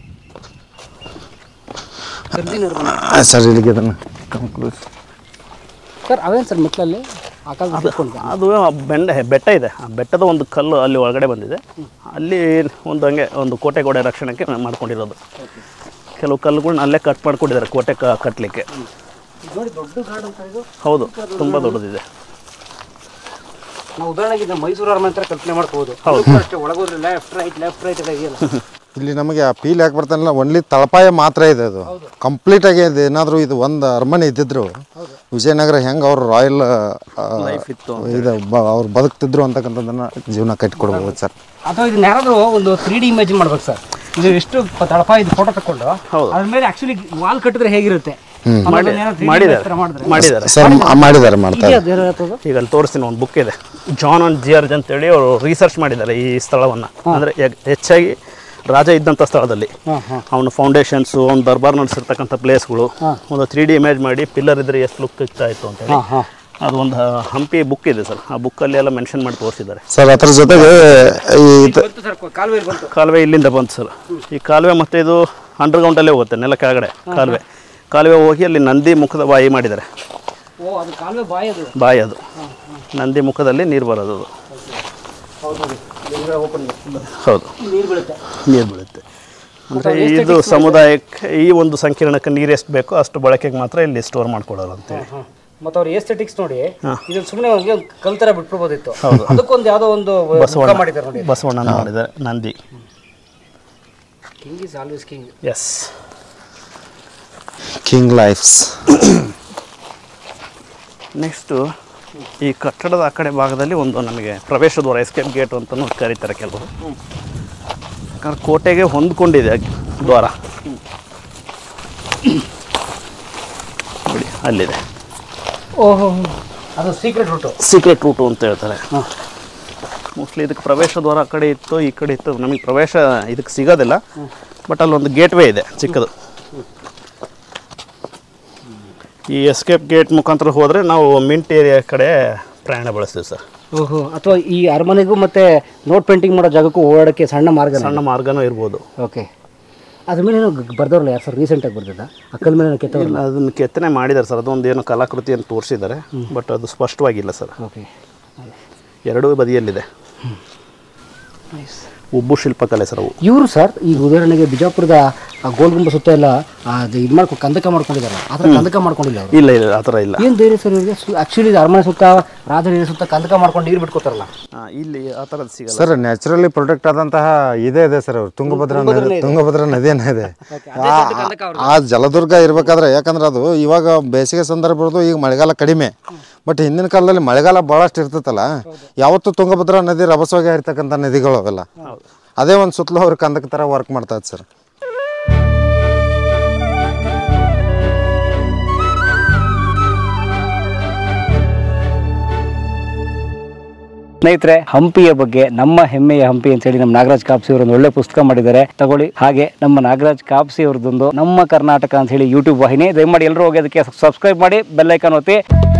ಸರ್ ಇಲ್ಲಿಗೆ ಇದನ್ನು ಸರ್ ಅವೇನು ಸರ್ ಮೆಟ್ಲಲ್ಲಿ ಆ ಕಾಲದ ಬಿಟ್ಕೊಂಡು ಅದು ಬೆಂಡ ಬೆಟ್ಟ ಇದೆ ಆ ಬೆಟ್ಟದ ಒಂದು ಕಲ್ಲು ಅಲ್ಲಿ ಒಳಗಡೆ ಬಂದಿದೆ ಅಲ್ಲಿ ಒಂದು ಹಂಗೆ ಒಂದು ಕೋಟೆ ಗೋಡೆ ರಕ್ಷಣೆಗೆ ಮಾಡ್ಕೊಂಡಿರೋದು ಕೆಲವು ಕಲ್ಲುಗಳನ್ನ ಅಲ್ಲೇ ಕಟ್ ಮಾಡ್ಕೊಂಡಿದ್ದಾರೆ ಕೋಟೆ ಕ ಕಟ್ಟಲಿಕ್ಕೆ ನೋಡಿ ದೊಡ್ಡ ಗಾರ್ಡನ್ ಸರ್ ಇದು ಹೌದು ತುಂಬ ದೊಡ್ಡದಿದೆ ನಾವು ಉದಾಹರಣೆಗೆ ಇದನ್ನ ಮೈಸೂರು ಅರಮನೆ ಹತ್ರ ಕಲ್ಪನೆ ಮಾಡ್ಕೋಬೋದು ಅಷ್ಟೇ ಒಳಗೋದ್ರೆ ಲೆಫ್ಟ್ ರೈಟ್ ಲೆಫ್ಟ್ ರೈಟ್ ಎಲ್ಲ ಇದೆಯಲ್ಲ ಇಲ್ಲಿ ನಮಗೆ ಆ ಫೀಲ್ ಯಾಕೆ ಬರ್ತಾನಿಲ್ಲ ಒನ್ಲಿ ತಳಪಾಯ ಮಾತ್ರ ಇದೆ ಅದು ಕಂಪ್ಲೀಟ್ ಆಗಿ ಇದು ಏನಾದರೂ ಇದು ಒಂದು ಅರಮನೆ ಇದ್ದಿದ್ರು ವಿಜಯನಗರ ಹೆಂಗೆ ಅವ್ರು ರಾಯಲ್ ಇತ್ತು ಇದು ಬ ಅವ್ರು ಬದುಕ್ತಿದ್ರು ಅಂತಕ್ಕಂಥದ್ದನ್ನ ಜೀವನ ಕಟ್ಟಿಕೊಡ್ಬೋದು ಸರ್ ಅಥವಾ ಇದನ್ನ ಯಾರಾದ್ರೂ ಒಂದು ತ್ರೀ ಡಿ ಇಮೇಜ್ ಮಾಡ್ಬೇಕು ಸರ್ ಇದು ಎಷ್ಟು ಪ- ತಳಪ ಇದು ಫೋಟೋ ತಕೊಂಡು ಹೌದು. ಅದ್ರ ಮೇಲೆ ಆಕ್ಚುಲಿ ವಾಲ್ ಕಟ್ಟಿದ್ರೆ ಹೇಗಿರುತ್ತೆ ಆಮೇಲೆ ಅದನ್ನ ಏನೋ 3D ಮಾಡಿದ್ದಾರೆ ತರ ಮಾಡಿದ್ರೆ ಮಾಡಿದ್ದಾರೆ ಸರ್ ಮಾಡಿದ್ದಾರೆ ಮಾಡ್ತಾರೆ ಇದೆಯಾ ಬೇರೆ ಯಾವ್ದಾದ್ರು? ಈಗ ಅಲ್ಲಿ ತೋರಿಸ್ತೀನಿ ಒಂದು ಬುಕ್ ಇದೆ ಜಾನ್ ಅಂಡ್ ಜಿಯರ್ಜ್ ಅಂತೇಳಿ ಅವರು ರಿಸರ್ಚ್ ಮಾಡಿದ್ದಾರೆ ಈ ಸ್ಥಳವನ್ನು ಅಂದರೆ ಹೆಚ್ಚಾಗಿ ರಾಜ ಇದ್ದಂಥ ಸ್ಥಳದಲ್ಲಿ ಹಾಂ ಹಾಂ ಅವನ ಫೌಂಡೇಶನ್ಸು ಅವ್ನ ದರ್ಬಾರ್ ನಡೆಸಿರ್ತಕ್ಕಂಥ ಪ್ಲೇಸ್ಗಳು ಒಂದು ತ್ರೀ ಡಿ ಇಮೇಜ್ ಮಾಡಿ ಪಿಲ್ಲರ್ ಇದ್ರೆ ಎಷ್ಟು ಲುಕ್ ಇರ್ತಾ ಇತ್ತು ಅಂತೇಳಿ ಹಾಂ ಹಾಂ ಅದು ಒಂದು ಹಂಪಿ ಬುಕ್ ಇದೆ ಸರ್ ಆ ಬುಕ್ಕಲ್ಲಿ ಎಲ್ಲ ಮೆನ್ಷನ್ ಮಾಡಿ ತೋರಿಸಿದ್ದಾರೆ ಸರ್ ಅದ್ರ ಜೊತೆಗೆ ಈ ಇದು- ಬಂತು ಸರ್ ಕಾಲುವೆ ಬಂತು ಕಾಲುವೆ ಇಲ್ಲಿಂದ ಬಂತು ಸರ್ ಈ ಕಾಲುವೆ ಮತ್ತು ಇದು ಅಂಡರ್ಗ್ರೌಂಡಲ್ಲೇ ಹೋಗುತ್ತೆ ನೆಲ ಕೆಳಗಡೆ ಕಾಲುವೆ ಕಾಲುವೆ ಹೋಗಿ ಅಲ್ಲಿ ನಂದಿ ಮುಖದ ಬಾಯಿ ಮಾಡಿದ್ದಾರೆ ಓ ಅದು ಕಾಲುವೆ ಬಾಯಿ ಅದು ಬಾಯಿ ಅದು ನಂದಿ ಮುಖದಲ್ಲಿ ನೀರು ಬರೋದು ಅದು ಹೌದು ಓಪನ್ ಹೌದು ನೀರು ಬೀಳುತ್ತೆ ನೀರು ಬೀಳುತ್ತೆ ಅಂದರೆ ಇದು ಸಮುದಾಯಕ್ಕೆ ಈ ಒಂದು ಸಂಕೀರ್ಣಕ್ಕೆ ನೀರು ಎಷ್ಟು ಬೇಕೋ ಅಷ್ಟು ಬಳಕೆಗೆ ಮಾತ್ರ ಇಲ್ಲಿ ಸ್ಟೋರ್ ಮಾಡ್ಕೊಳ್ಳೋರು ಅಂತೇಳಿ ಹಾಂ ಮತ್ತು ಅವ್ರ ಎಸ್ಥೆಟಿಕ್ಸ್ ನೋಡಿ ಇದು ಸುಮ್ಮನೆ ಒಂದು ಕಲ್ ಥರ ಬಿಟ್ಬಿಡ್ಬೋದಿತ್ತು ಅದಕ್ಕೊಂದು ಯಾವುದೋ ಒಂದು ಮುಖ ಮಾಡಿದ್ದಾರೆ ನೋಡಿ ಬಸವಣ್ಣನ ಮಾಡಿದ್ದಾರೆ Nandi king is always king is king life's next ಈ ಕಟ್ಟಡದ ಆ ಕಡೆ ಭಾಗದಲ್ಲಿ ಒಂದು ನಮಗೆ ಪ್ರವೇಶ ದ್ವಾರ ಎಸ್ಕೇಪ್ ಗೇಟ್ ಅಂತಲೂ ಕರೀತಾರೆ ಕೆಲವರು ಯಾಕಂದ್ರೆ ಕೋಟೆಗೆ ಹೊಂದ್ಕೊಂಡಿದೆ ದ್ವಾರ ನೋಡಿ ಅಲ್ಲಿದೆ ಓಹೋ ಅದು ಸೀಕ್ರೆಟ್ ರೂಟು ಸೀಕ್ರೆಟ್ ರೂಟು ಅಂತ ಹೇಳ್ತಾರೆ ಮೋಸ್ಟ್ಲಿ ಇದಕ್ಕೆ ಪ್ರವೇಶ ದ್ವಾರ ಆ ಕಡೆ ಇತ್ತು ಈ ಕಡೆ ಇತ್ತು ನಮಗೆ ಪ್ರವೇಶ ಇದಕ್ಕೆ ಸಿಗೋದಿಲ್ಲ ಬಟ್ ಅಲ್ಲೊಂದು ಗೇಟ್ವೇ ಇದೆ ಚಿಕ್ಕದು ಈ ಎಸ್ಕೇಪ್ ಗೇಟ್ ಮುಖಾಂತರ ಹೋದರೆ ನಾವು ಮಿಂಟ್ ಏರಿಯಾ ಕಡೆ ಪ್ರಯಾಣ ಬಳಸ್ತೀವಿ ಸರ್ ಓಹೋ ಅಥವಾ ಈ ಅರಮನೆಗೂ ಮತ್ತೆ ನೋಟ್ ಪೇಂಟಿಂಗ್ ಮಾಡೋ ಜಾಗಕ್ಕೂ ಓಡಾಡಕ್ಕೆ ಸಣ್ಣ ಮಾರ್ಗ ಸಣ್ಣ ಮಾರ್ಗನೂ ಇರ್ಬೋದು ಓಕೆ ಅದ್ರ ಮೇಲೆ ಏನೋ ಬರ್ದವ್ರಲ್ಲ ಯಾರು ಸರ್ ರೀಸೆಂಟಾಗಿ ಬರ್ದಿದ್ದ ಅಕ್ಕಲ್ ಮೇಲೆ ಕೆತ್ತವ್ರಲ್ಲ ಇಲ್ಲ ಅದನ್ನು ಕೆತ್ತನೆ ಮಾಡಿದ್ದಾರೆ ಸರ್ ಅದೊಂದು ಏನೋ ಕಲಾಕೃತಿಯನ್ನು ತೋರಿಸಿದ್ದಾರೆ ಬಟ್ ಅದು ಸ್ಪಷ್ಟವಾಗಿಲ್ಲ ಸರ್ ಓಕೆ ಎರಡೂ ಬದಿಯಲ್ಲಿದೆ ಉಬ್ಬು ಶಿಲ್ಪಕಲೆ ಸರ್ ಅವು ಇವರು ಸರ್ ಈಗ ಉದಾಹರಣೆಗೆ ಬಿಜಾಪುರದ ಆ ಗೋಲ್ ಗುಂಬ ಸುತ್ತ ಎಲ್ಲ ಅದು ಇದು ಮಾಡ್ಕೊಂಡು ಕಂದಕ ಮಾಡ್ಕೊಂಡಿದ್ದಾರೆ ಆ ಥರ ಕಂದಕ ಮಾಡ್ಕೊಂಡಿಲ್ಲ ಅವರು ಇಲ್ಲ ಇಲ್ಲ ಆ ಥರ ಇಲ್ಲ ಏನು ಧೈರ್ಯ ಸರ್ ಇವರಿಗೆ ಆ್ಯಕ್ಚುಲಿ ಅರಮನೆ ಸುತ್ತ ರಾಜರ ಸುತ್ತ ಕಂದಕ ಮಾಡ್ಕೊಂಡು ನೀರು ಬಿಟ್ಕೋತಾರಲ್ಲ ಆ, ಇಲ್ಲಿ ಆ ಥರದ್ದು ಸಿಗಲ್ಲ ಸರ್ ನ್ಯಾಚುರಲಿ ಪ್ರೊಟೆಕ್ಟ್ ಆದಂತಹ ಇದೇ ಇದೆ ಸರ್ ಅವ್ರು ತುಂಗಭದ್ರಾ ನದಿ ತುಂಗಭದ್ರಾ ನದಿನೇ ಇದೆ ಆ- ಆ ಜಲದುರ್ಗ ಇರ್ಬೇಕಾದ್ರೆ ಯಾಕಂದ್ರೆ ಅದು ಇವಾಗ ಬೇಸಿಗೆ ಸಂದರ್ಭ ಇರೋದು ಈಗ ಮಳೆಗಾಲ ಕಡಿಮೆ ಬಟ್ ಹಿಂದಿನ ಕಾಲದಲ್ಲಿ ಮಳೆಗಾಲ ಭಾಳಷ್ಟು ಇರ್ತೈತಲ್ಲ ಯಾವತ್ತೂ ತುಂಗಭದ್ರಾ ನದಿ ರಭಸವಾಗಿ ಇರ್ತಕ್ಕಂಥ ನದಿಗಳು ಅವೆಲ್ಲ ಅದೇ ಒಂದು ಸುತ್ತಲೂ ಅವ್ರ ಕಂದಕ ಥರ ವರ್ಕ್ ಮಾಡ್ತಾ ಇತ್ತು ಸರ್ ಸ್ನೇಹಿತರೆ ಹಂಪಿಯ ಬಗ್ಗೆ ನಮ್ಮ ಹೆಮ್ಮೆಯ ಹಂಪಿ ಅಂತ ಹೇಳಿ ನಮ್ಮ ನಾಗರಾಜ್ ಕಾಪ್ಸಿ ಅವರು ಒಂದು ಒಳ್ಳೆ ಪುಸ್ತಕ ಮಾಡಿದ್ದಾರೆ ತಗೊಳ್ಳಿ ಹಾಗೆ ನಮ್ಮ ನಾಗರಾಜ್ ಕಾಪ್ಸಿ ಅವ್ರದ್ದೊಂದು ನಮ್ಮ ಕರ್ನಾಟಕ ಅಂತ ಹೇಳಿ ಯೂಟ್ಯೂಬ್ ವಾಹಿನಿ ದಯಮಾಡಿ ಎಲ್ಲರೂ ಹೋಗಿ ಅದಕ್ಕೆ ಸಬ್ಸ್ಕ್ರೈಬ್ ಮಾಡಿ ಬೆಲ್ ಐಕಾನ್ ಒತ್ತಿ